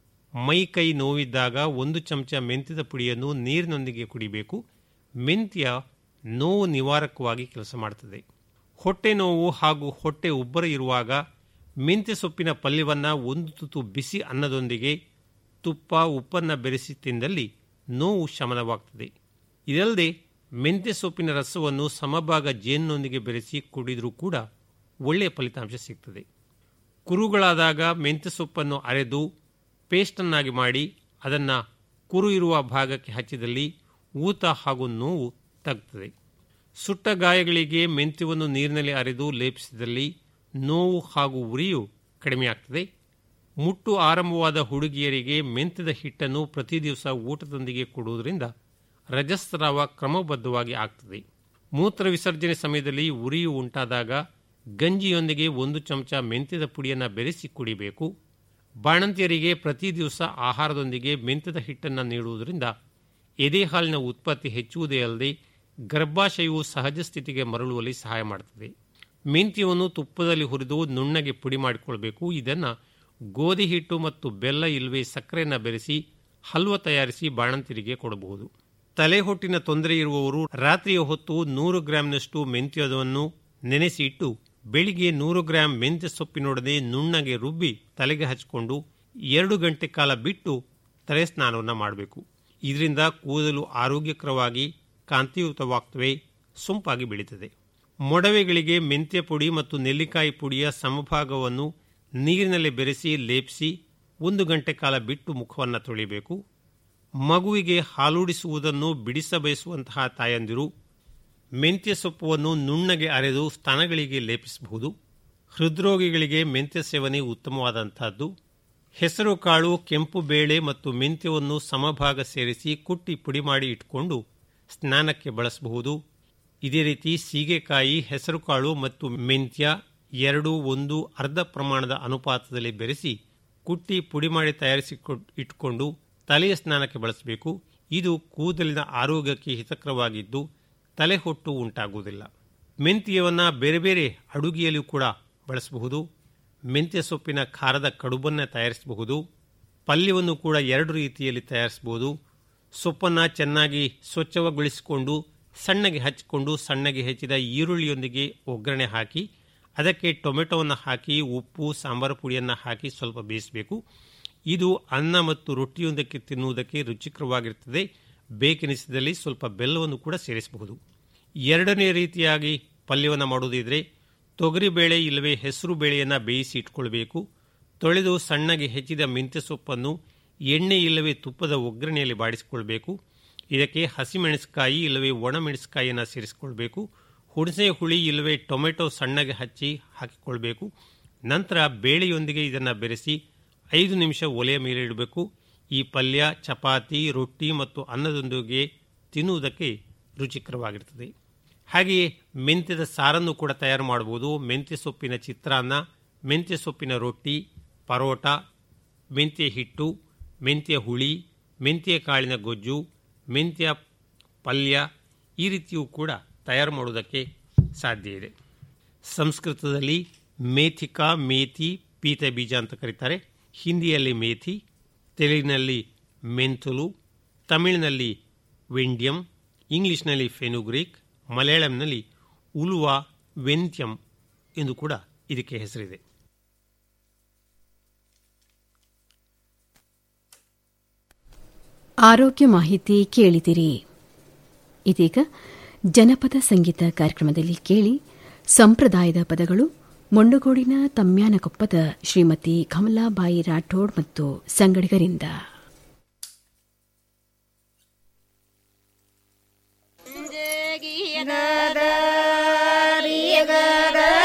ಮೈ ಕೈ ನೋವಿದ್ದಾಗ ಒಂದು ಚಮಚ ಮೆಂತ್ಯದ ಪುಡಿಯನ್ನು ನೀರಿನೊಂದಿಗೆ ಕುಡಿಬೇಕು ಮೆಂತ್ಯ ನೋವು ನಿವಾರಕವಾಗಿ ಕೆಲಸ ಮಾಡುತ್ತದೆ ಹೊಟ್ಟೆ ನೋವು ಹಾಗೂ ಹೊಟ್ಟೆ ಉಬ್ಬರ ಇರುವಾಗ ಮೆಂತ್ಯ ಸೊಪ್ಪಿನ ಪಲ್ಯವನ್ನು ಒಂದು ತುತ್ತು ಬಿಸಿ ಅನ್ನದೊಂದಿಗೆ ತುಪ್ಪ ಉಪ್ಪನ್ನು ಬೆರೆಸಿ ತಿಂದಲ್ಲಿ ನೋವು ಶಮನವಾಗ್ತದೆ ಇದಲ್ಲದೆ ಮೆಂತ್ಯ ಸೊಪ್ಪಿನ ರಸವನ್ನು ಸಮಭಾಗ ಜೇನಿನೊಂದಿಗೆ ಬೆರೆಸಿ ಕುಡಿದರೂ ಕೂಡ ಒಳ್ಳೆಯ ಫಲಿತಾಂಶ ಸಿಗ್ತದೆ ಕುರುಗಳಾದಾಗ ಮೆಂತ್ಯ ಸೊಪ್ಪನ್ನು ಅರೆದು ಪೇಸ್ಟನ್ನಾಗಿ ಮಾಡಿ ಅದನ್ನು ಕುರು ಇರುವ ಭಾಗಕ್ಕೆ ಹಚ್ಚಿದಲ್ಲಿ ಊತ ಹಾಗೂ ನೋವು ತಗ್ತದೆ ಸುಟ್ಟ ಗಾಯಗಳಿಗೆ ಮೆಂತ್ಯವನ್ನು ನೀರಿನಲ್ಲಿ ಅರೆದು ಲೇಪಿಸಿದಲ್ಲಿ ನೋವು ಹಾಗೂ ಉರಿಯು ಕಡಿಮೆಯಾಗ್ತದೆ ಮುಟ್ಟು ಆರಂಭವಾದ ಹುಡುಗಿಯರಿಗೆ ಮೆಂತ್ಯದ ಹಿಟ್ಟನ್ನು ಪ್ರತಿ ದಿವಸ ಊಟದೊಂದಿಗೆ ಕೊಡುವುದರಿಂದ ರಜಸ್ರಾವ ಕ್ರಮಬದ್ಧವಾಗಿ ಆಗ್ತದೆ ಮೂತ್ರ ವಿಸರ್ಜನೆ ಸಮಯದಲ್ಲಿ ಉರಿಯು ಉಂಟಾದಾಗ ಗಂಜಿಯೊಂದಿಗೆ ಒಂದು ಚಮಚ ಮೆಂತ್ಯದ ಪುಡಿಯನ್ನು ಬೆರೆಸಿ ಕುಡಿಬೇಕು ಬಾಣಂತಿಯರಿಗೆ ಪ್ರತಿ ದಿವಸ ಆಹಾರದೊಂದಿಗೆ ಮೆಂತ್ಯದ ಹಿಟ್ಟನ್ನು ನೀಡುವುದರಿಂದ ಎದೆ ಹಾಲಿನ ಉತ್ಪತ್ತಿ ಹೆಚ್ಚುವುದೇ ಅಲ್ಲದೆ ಗರ್ಭಾಶಯವು ಸಹಜ ಸ್ಥಿತಿಗೆ ಮರಳುವಲ್ಲಿ ಸಹಾಯ ಮಾಡುತ್ತದೆ ಮೆಂತ್ಯವನ್ನು ತುಪ್ಪದಲ್ಲಿ ಹುರಿದು ನುಣ್ಣಗೆ ಪುಡಿ ಮಾಡಿಕೊಳ್ಬೇಕು ಇದನ್ನು ಗೋಧಿ ಹಿಟ್ಟು ಮತ್ತು ಬೆಲ್ಲ ಇಲ್ಲವೇ ಸಕ್ಕರೆಯನ್ನು ಬೆರೆಸಿ ಹಲ್ವ ತಯಾರಿಸಿ ಬಾಣಂತಿರಿಗೆ ಕೊಡಬಹುದು ತಲೆ ಹೊಟ್ಟಿನ ತೊಂದರೆ ಇರುವವರು ರಾತ್ರಿಯ ಹೊತ್ತು ನೂರು ಗ್ರಾಂನಷ್ಟು ಮೆಂತ್ಯವನ್ನು ನೆನೆಸಿ ಇಟ್ಟು ಬೆಳಿಗ್ಗೆ ನೂರು ಗ್ರಾಂ ಮೆಂತ್ಯ ಸೊಪ್ಪಿನೊಡನೆ ನುಣ್ಣಗೆ ರುಬ್ಬಿ ತಲೆಗೆ ಹಚ್ಚಿಕೊಂಡು ಎರಡು ಗಂಟೆ ಕಾಲ ಬಿಟ್ಟು ತಲೆ ಸ್ನಾನವನ್ನು ಮಾಡಬೇಕು ಇದರಿಂದ ಕೂದಲು ಆರೋಗ್ಯಕರವಾಗಿ ಕಾಂತಿಯುತವಾಗ್ತವೆ ಸೊಂಪಾಗಿ ಬೆಳೀತದೆ ಮೊಡವೆಗಳಿಗೆ ಮೆಂತ್ಯ ಪುಡಿ ಮತ್ತು ನೆಲ್ಲಿಕಾಯಿ ಪುಡಿಯ ಸಮಭಾಗವನ್ನು ನೀರಿನಲ್ಲಿ ಬೆರೆಸಿ ಲೇಪಿಸಿ ಒಂದು ಗಂಟೆ ಕಾಲ ಬಿಟ್ಟು ಮುಖವನ್ನು ತೊಳಿಬೇಕು ಮಗುವಿಗೆ ಹಾಲೂಡಿಸುವುದನ್ನು ಬಿಡಿಸ ಬಯಸುವಂತಹ ತಾಯಂದಿರು ಮೆಂತ್ಯ ಸೊಪ್ಪನ್ನು ನುಣ್ಣಗೆ ಅರೆದು ಸ್ತನಗಳಿಗೆ ಲೇಪಿಸಬಹುದು ಹೃದ್ರೋಗಿಗಳಿಗೆ ಮೆಂತ್ಯ ಸೇವನೆ ಉತ್ತಮವಾದಂತಹದ್ದು ಹೆಸರು ಕಾಳು ಕೆಂಪು ಬೇಳೆ ಮತ್ತು ಮೆಂತ್ಯವನ್ನು ಸಮಭಾಗ ಸೇರಿಸಿ ಕುಟ್ಟಿ ಪುಡಿ ಮಾಡಿ ಇಟ್ಕೊಂಡು ಸ್ನಾನಕ್ಕೆ ಬಳಸಬಹುದು ಇದೇ ರೀತಿ ಸೀಗೆಕಾಯಿ ಹೆಸರುಕಾಳು ಮತ್ತು ಮೆಂತ್ಯ ಎರಡು ಒಂದು ಅರ್ಧ ಪ್ರಮಾಣದ ಅನುಪಾತದಲ್ಲಿ ಬೆರೆಸಿ ಕುಟ್ಟಿ ಪುಡಿ ಮಾಡಿ ತಯಾರಿಸಿ ಇಟ್ಕೊಂಡು ತಲೆಯ ಸ್ನಾನಕ್ಕೆ ಬಳಸಬೇಕು ಇದು ಕೂದಲಿನ ಆರೋಗ್ಯಕ್ಕೆ ಹಿತಕರವಾಗಿದ್ದು ತಲೆ ಹೊಟ್ಟು ಉಂಟಾಗುವುದಿಲ್ಲ ಮೆಂತ್ಯವನ್ನು ಬೇರೆ ಬೇರೆ ಅಡುಗೆಯಲ್ಲೂ ಕೂಡ ಬಳಸಬಹುದು ಮೆಂತ್ಯ ಸೊಪ್ಪಿನ ಖಾರದ ಕಡುಬನ್ನು ತಯಾರಿಸಬಹುದು ಪಲ್ಯವನ್ನು ಕೂಡ ಎರಡು ರೀತಿಯಲ್ಲಿ ತಯಾರಿಸಬಹುದು ಸೊಪ್ಪನ್ನು ಚೆನ್ನಾಗಿ ಸ್ವಚ್ಛಗೊಳಿಸಿಕೊಂಡು ಸಣ್ಣಗೆ ಹಚ್ಚಿಕೊಂಡು ಸಣ್ಣಗೆ ಹೆಚ್ಚಿದ ಈರುಳ್ಳಿಯೊಂದಿಗೆ ಒಗ್ಗರಣೆ ಹಾಕಿ ಅದಕ್ಕೆ ಟೊಮೆಟೊವನ್ನು ಹಾಕಿ ಉಪ್ಪು ಸಾಂಬಾರು ಪುಡಿಯನ್ನು ಹಾಕಿ ಸ್ವಲ್ಪ ಬೇಯಿಸಬೇಕು ಇದು ಅನ್ನ ಮತ್ತು ರೊಟ್ಟಿಯೊಂದಕ್ಕೆ ತಿನ್ನುವುದಕ್ಕೆ ರುಚಿಕರವಾಗಿರುತ್ತದೆ ಬೇಕೆನಿಸಿದಲ್ಲಿ ಸ್ವಲ್ಪ ಬೆಲ್ಲವನ್ನು ಕೂಡ ಸೇರಿಸಬಹುದು ಎರಡನೇ ರೀತಿಯಾಗಿ ಪಲ್ಯವನ್ನು ಮಾಡುವುದಿದ್ರೆ ತೊಗರಿಬೇಳೆ ಇಲ್ಲವೇ ಹೆಸರು ಬೇಳೆಯನ್ನು ಬೇಯಿಸಿ ಇಟ್ಕೊಳ್ಬೇಕು ತೊಳೆದು ಸಣ್ಣಗೆ ಹೆಚ್ಚಿದ ಮೆಂತ್ಯ ಸೊಪ್ಪನ್ನು ಎಣ್ಣೆ ಇಲ್ಲವೇ ತುಪ್ಪದ ಒಗ್ಗರಣೆಯಲ್ಲಿ ಬಾಡಿಸಿಕೊಳ್ಬೇಕು ಇದಕ್ಕೆ ಹಸಿಮೆಣಸಿಕಾಯಿ ಇಲ್ಲವೇ ಒಣಮೆಣಸಿಕಾಯಿಯನ್ನು ಸೇರಿಸಿಕೊಳ್ಬೇಕು ಹುಣಸೆ ಹುಳಿ ಇಲ್ಲವೇ ಟೊಮೆಟೊ ಸಣ್ಣಗೆ ಹಚ್ಚಿ ಹಾಕಿಕೊಳ್ಬೇಕು ನಂತರ ಬೇಳೆಯೊಂದಿಗೆ ಇದನ್ನು ಬೆರೆಸಿ ಐದು ನಿಮಿಷ ಒಲೆಯ ಮೇಲೆ ಇಡಬೇಕು ಈ ಪಲ್ಯ ಚಪಾತಿ ರೊಟ್ಟಿ ಮತ್ತು ಅನ್ನದೊಂದಿಗೆ ತಿನ್ನುವುದಕ್ಕೆ ರುಚಿಕರವಾಗಿರ್ತದೆ ಹಾಗೆಯೇ ಮೆಂತ್ಯದ ಸಾರನ್ನು ಕೂಡ ತಯಾರು ಮಾಡಬಹುದು ಮೆಂತ್ಯ ಸೊಪ್ಪಿನ ಚಿತ್ರಾನ್ನ ಮೆಂತ್ಯ ಸೊಪ್ಪಿನ ರೊಟ್ಟಿ ಪರೋಟ ಮೆಂತ್ಯ ಹಿಟ್ಟು ಮೆಂತ್ಯ ಹುಳಿ ಮೆಂತ್ಯ ಕಾಳಿನ ಗೊಜ್ಜು ಮೆಂತ್ಯ ಪಲ್ಯ ಈ ರೀತಿಯೂ ಕೂಡ ತಯಾರು ಮಾಡುವುದಕ್ಕೆ ಸಾಧ್ಯ ಇದೆ ಸಂಸ್ಕೃತದಲ್ಲಿ ಮೇಥಿಕಾ ಮೇಥಿ ಪೀತ ಬೀಜ ಅಂತ ಕರೀತಾರೆ ಹಿಂದಿಯಲ್ಲಿ ಮೇಥಿ ತೆಲುಗಿನಲ್ಲಿ ಮೆಂತುಲು ತಮಿಳಿನಲ್ಲಿ ವೆಂಡ್ಯಂ ಇಂಗ್ಲಿಷ್ನಲ್ಲಿ ಫೆನುಗ್ರೀಕ್ ಮಲಯಾಳಂನಲ್ಲಿ ಉಲುವಾ ವೆಂತ್ಯಂ ಎಂದು ಕೂಡ ಇದಕ್ಕೆ ಹೆಸರಿದೆ ಆರೋಗ್ಯ ಮಾಹಿತಿ ಕೇಳಿದಿರಿ ಇದೀಗ ಜನಪದ ಸಂಗೀತ ಕಾರ್ಯಕ್ರಮದಲ್ಲಿ ಕೇಳಿ ಸಂಪ್ರದಾಯದ ಪದಗಳು ಮೊಂಡಗೋಡಿನ ತಮ್ಯಾನಕೊಪ್ಪದ ಶ್ರೀಮತಿ ಕಮಲಾಬಾಯಿ ರಾಠೋಡ್ ಮತ್ತು ಸಂಗಡಿಗರಿಂದ ಗ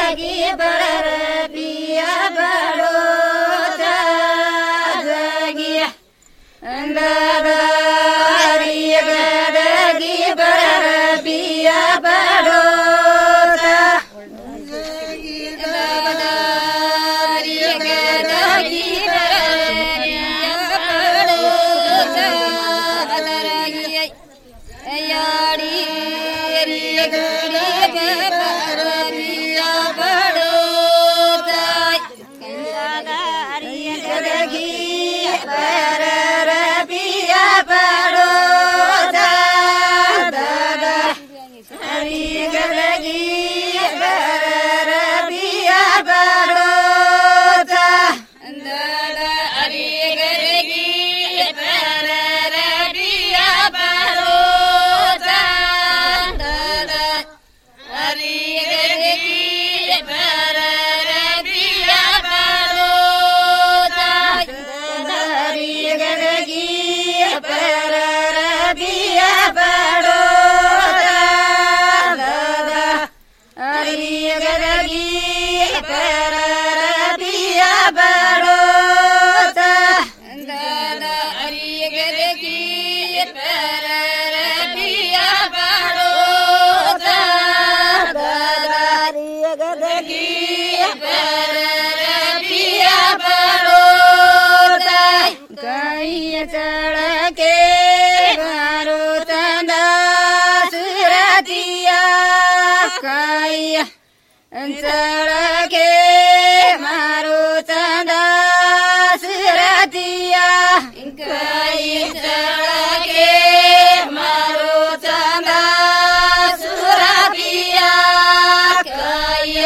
ચળકે મારો ચંદા સુરતિયા કઈ ચળકે મારો ચંદા સુરતિયા કઈ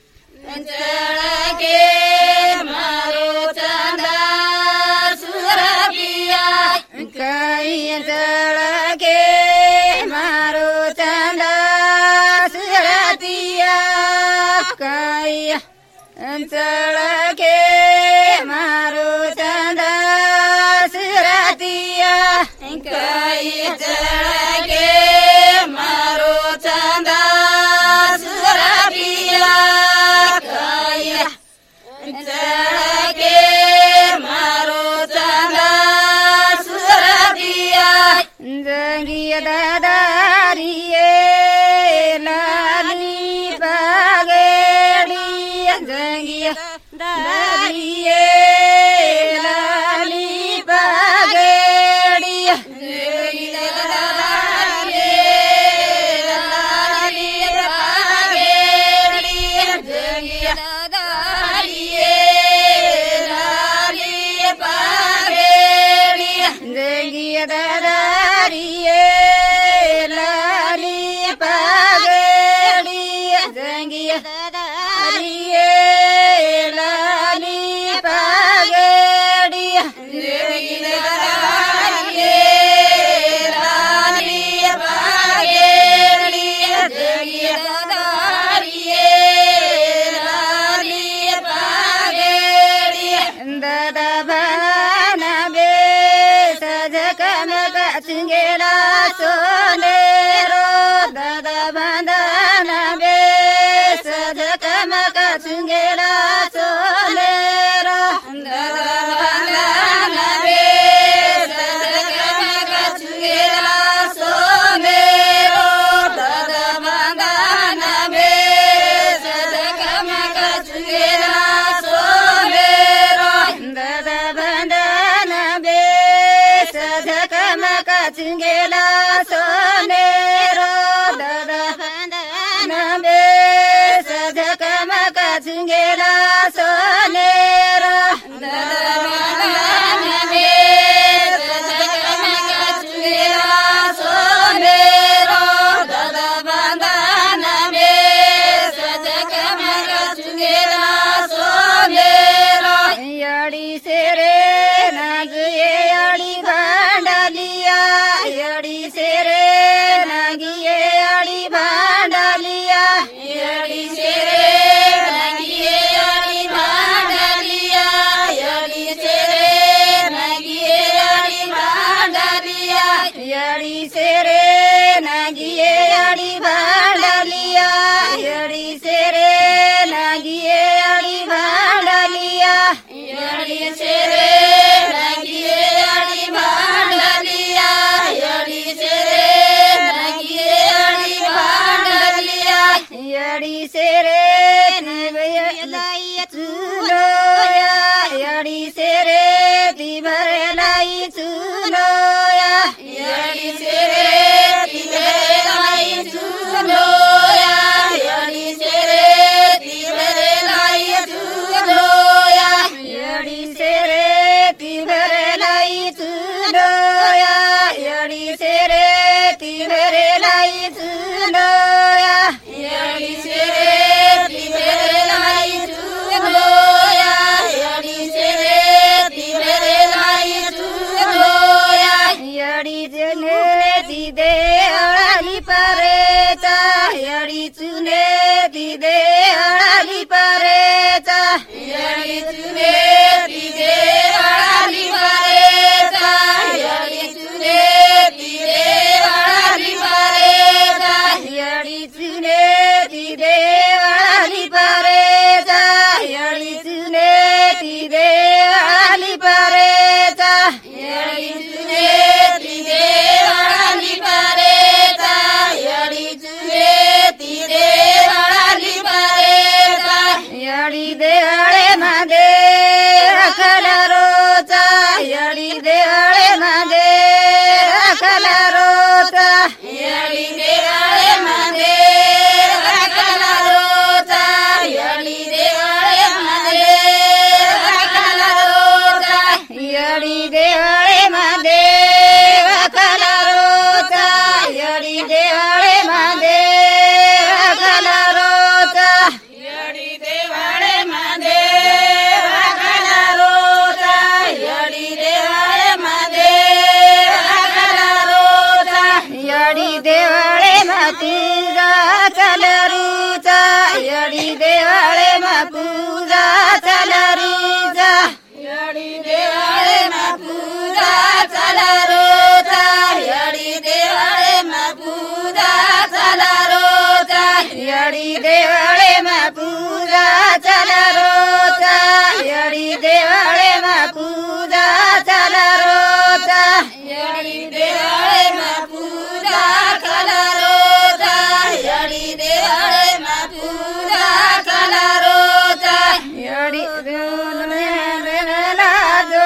ચળકે મારો ચંદા સુરતિયા કઈ ચળકે મારો ચંદા સુરતિયા કઈ ચળકે મારો ચંદા સુરતિયા કઈ ચળકે મારો ચંદા સુરતિયા કઈ ચળકે મારો ચંદા સુરતિયા જંગીય દાદારીએ લાલી પાગેડી જંગીય દારીએ લાલી પાગેડી જંગીય દાદારીએ લાલી પાગેડી જંગીય દાદારીએ લાલી પાગેડી જંગીય દાદારીએ લાલી પાગેડી જંગીય દાદારીએ લાલી પાગેડી જંગીય દાદારીએ લાલી પાગેડી જંગીય દાદારીએ લાલી પાગેડી દાદા ભાના બે સજકમક ચિંગેલા સોનેરો દાદા બાંધાના બે સજકમક ચિંગેલા સોનેરો દાદા બાંધાના બે સજકમક ચિંગેલા સોનેરો દાદા બાંધાના બે સજકમક ચિંગેલા સોનેરો દાદા બાંધાના બે સજકમક ચિંગેલા સોનેરો દાદા બાંધાના બે સજકમક ચિંગેલા સોનેરો દાદા બાંધાના બે સજકમક ચિંગેલા સોનેરો દાદા બાંધાના બે સજકમક ચિંગેલા સોનેરો યડી સેરે નાગીએ યડી ભાંડાલિયા યડી સેરે નાગીએ યડી ભાંડાલિયા યડી સેરે નાગીએ યડી ભાંડાલિયા યડી સેરે નાગીએ યડી ભાંડાલિયા યડી સેરે નાગીએ યડી ભાંડાલિયા યડી સેરે નાગીએ યડી ભાંડાલિયા યડી સેરે નાગીએ યડી ભાંડાલિયા યડી સેરે નાગીએ યડી ભાંડાલિયા યડી સેરે નવયલાઈ ચૂલોયા યડી સેરે તિભરલાઈ ચૂલોયા યડી સેરે તિભરલાઈ ચૂલોયા યડી સેરે તિભરલાઈ ચૂલોયા યડી સેરે તિભરલાઈ ચૂલોયા યડી સેરે તિભરલાઈ ચૂલોયા યડી સેરે તિભરલાઈ ચૂલોયા યડી સેરે તિભરલાઈ ચૂલોયા યડી જને દીદે અળાલી પરેતા યડી ચુને દીદે અળાલી પરેતા યડી ચુને દીદે અળાલી પરેતા યડી ચુને દીદે અળાલી પરેતા યડી ચુને દીદે અળાલી પરેતા યડી ચુને દીદે અળાલી પરેતા યડી ચુને દીદે અળાલી પરેતા યડી ચુને દીદે અળાલી પરેતા યડી દે હળે માદે देवाळे महादेव कलरोचा यडी देवाळे महादेव कलरोचा यडी देवाळे महादेव कलरोचा यडी देवाळे मातुजा कलरूचा यडी देवाळे मापूजा कलरूचा यडी देवाळे मापूजा कलरोचा यडी देवाळे मापूजा कलरोचा यडी देवाळे मापूजा कलरोचा यडी देवाळे मापूजा कलरोचा यडी देवाळे मापूजा कलरोचा यडी देवाळे मापूजा कलरोचा यडी देवाला जो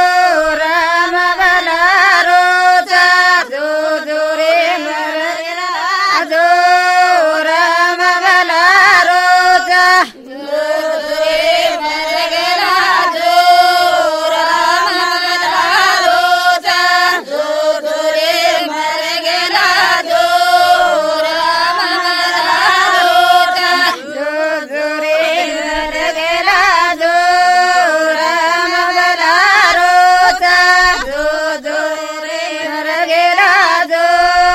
राम बला रोचा जो जो रे मरला जो राम बला रोचा जो जो रे मरला जो राम बला रोचा जो जो रे मरला जो राम बला रोचा जो जो रे मरला जो राम बला रोचा जो जो रे मरला जो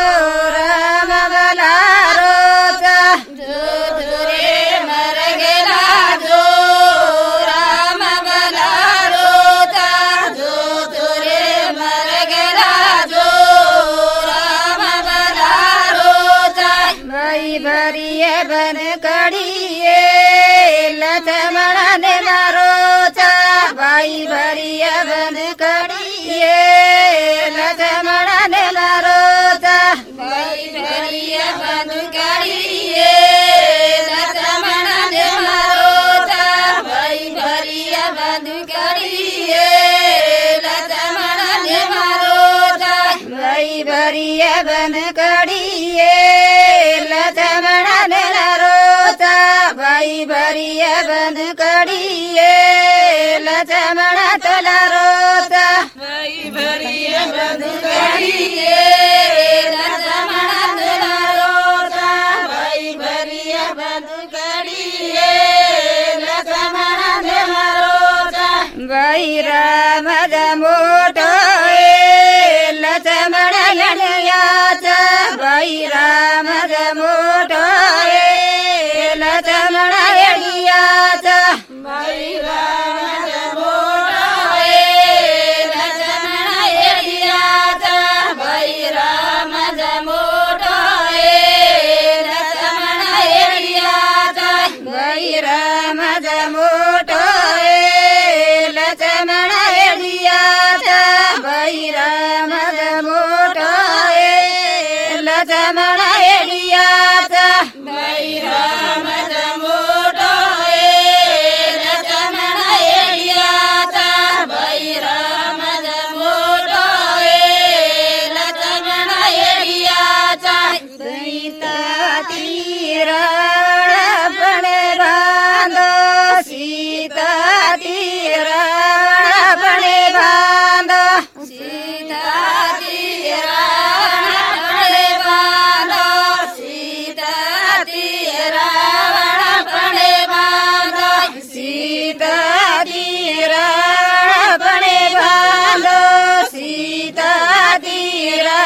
राम बला रोचा जो जो रे मरला जो राम बला रोचा जो जो रे मरला जो राम बला रोचा भाई भरिए बन कड़िए लक्ष्मण ने मारोचा भाई भरिए बन कड़िए लक्ष्मण ने मारोचा भाई भरिए बन कड़िए लक्ष्मण ने मारोचा भाई भरिए बन कड़िए लक्ष्मण ने मारोचा भाई भरिए बन कड़िए लक्ष्मण ने रोचा भाई भरिए बन कड़िए लक्ष्मण तला रोचा भाई भरिए बन कड़िए लक्ष्मण तला रोचा भाई भरिए बन कड़िए लक्ष्मण तला रोचा भाई राम मोठो लक्ष्मण लढयाचा बाई राम मोठो लक्ष्मण लढयाचा बाई राम मोठो लक्ष्मण लढयाचा बाई राम मोठो लक्ष्मण लढयाचा बाई राम मोठो लक्ष्मण लढयाचा बाई राम मोठो लक्ष्मण लढयाचा बाई राम मोठो लक्ष्मण लढयाचा बाई राम मोठो लक्ष्मण लढयाचा सीता तीराळ पण बांधो सीता तीराळ पण बांधो सीता तीराळ पण बांधो सीता तीराळ पण बांधो सीता तीराळ पण बांधो सीता तीराळ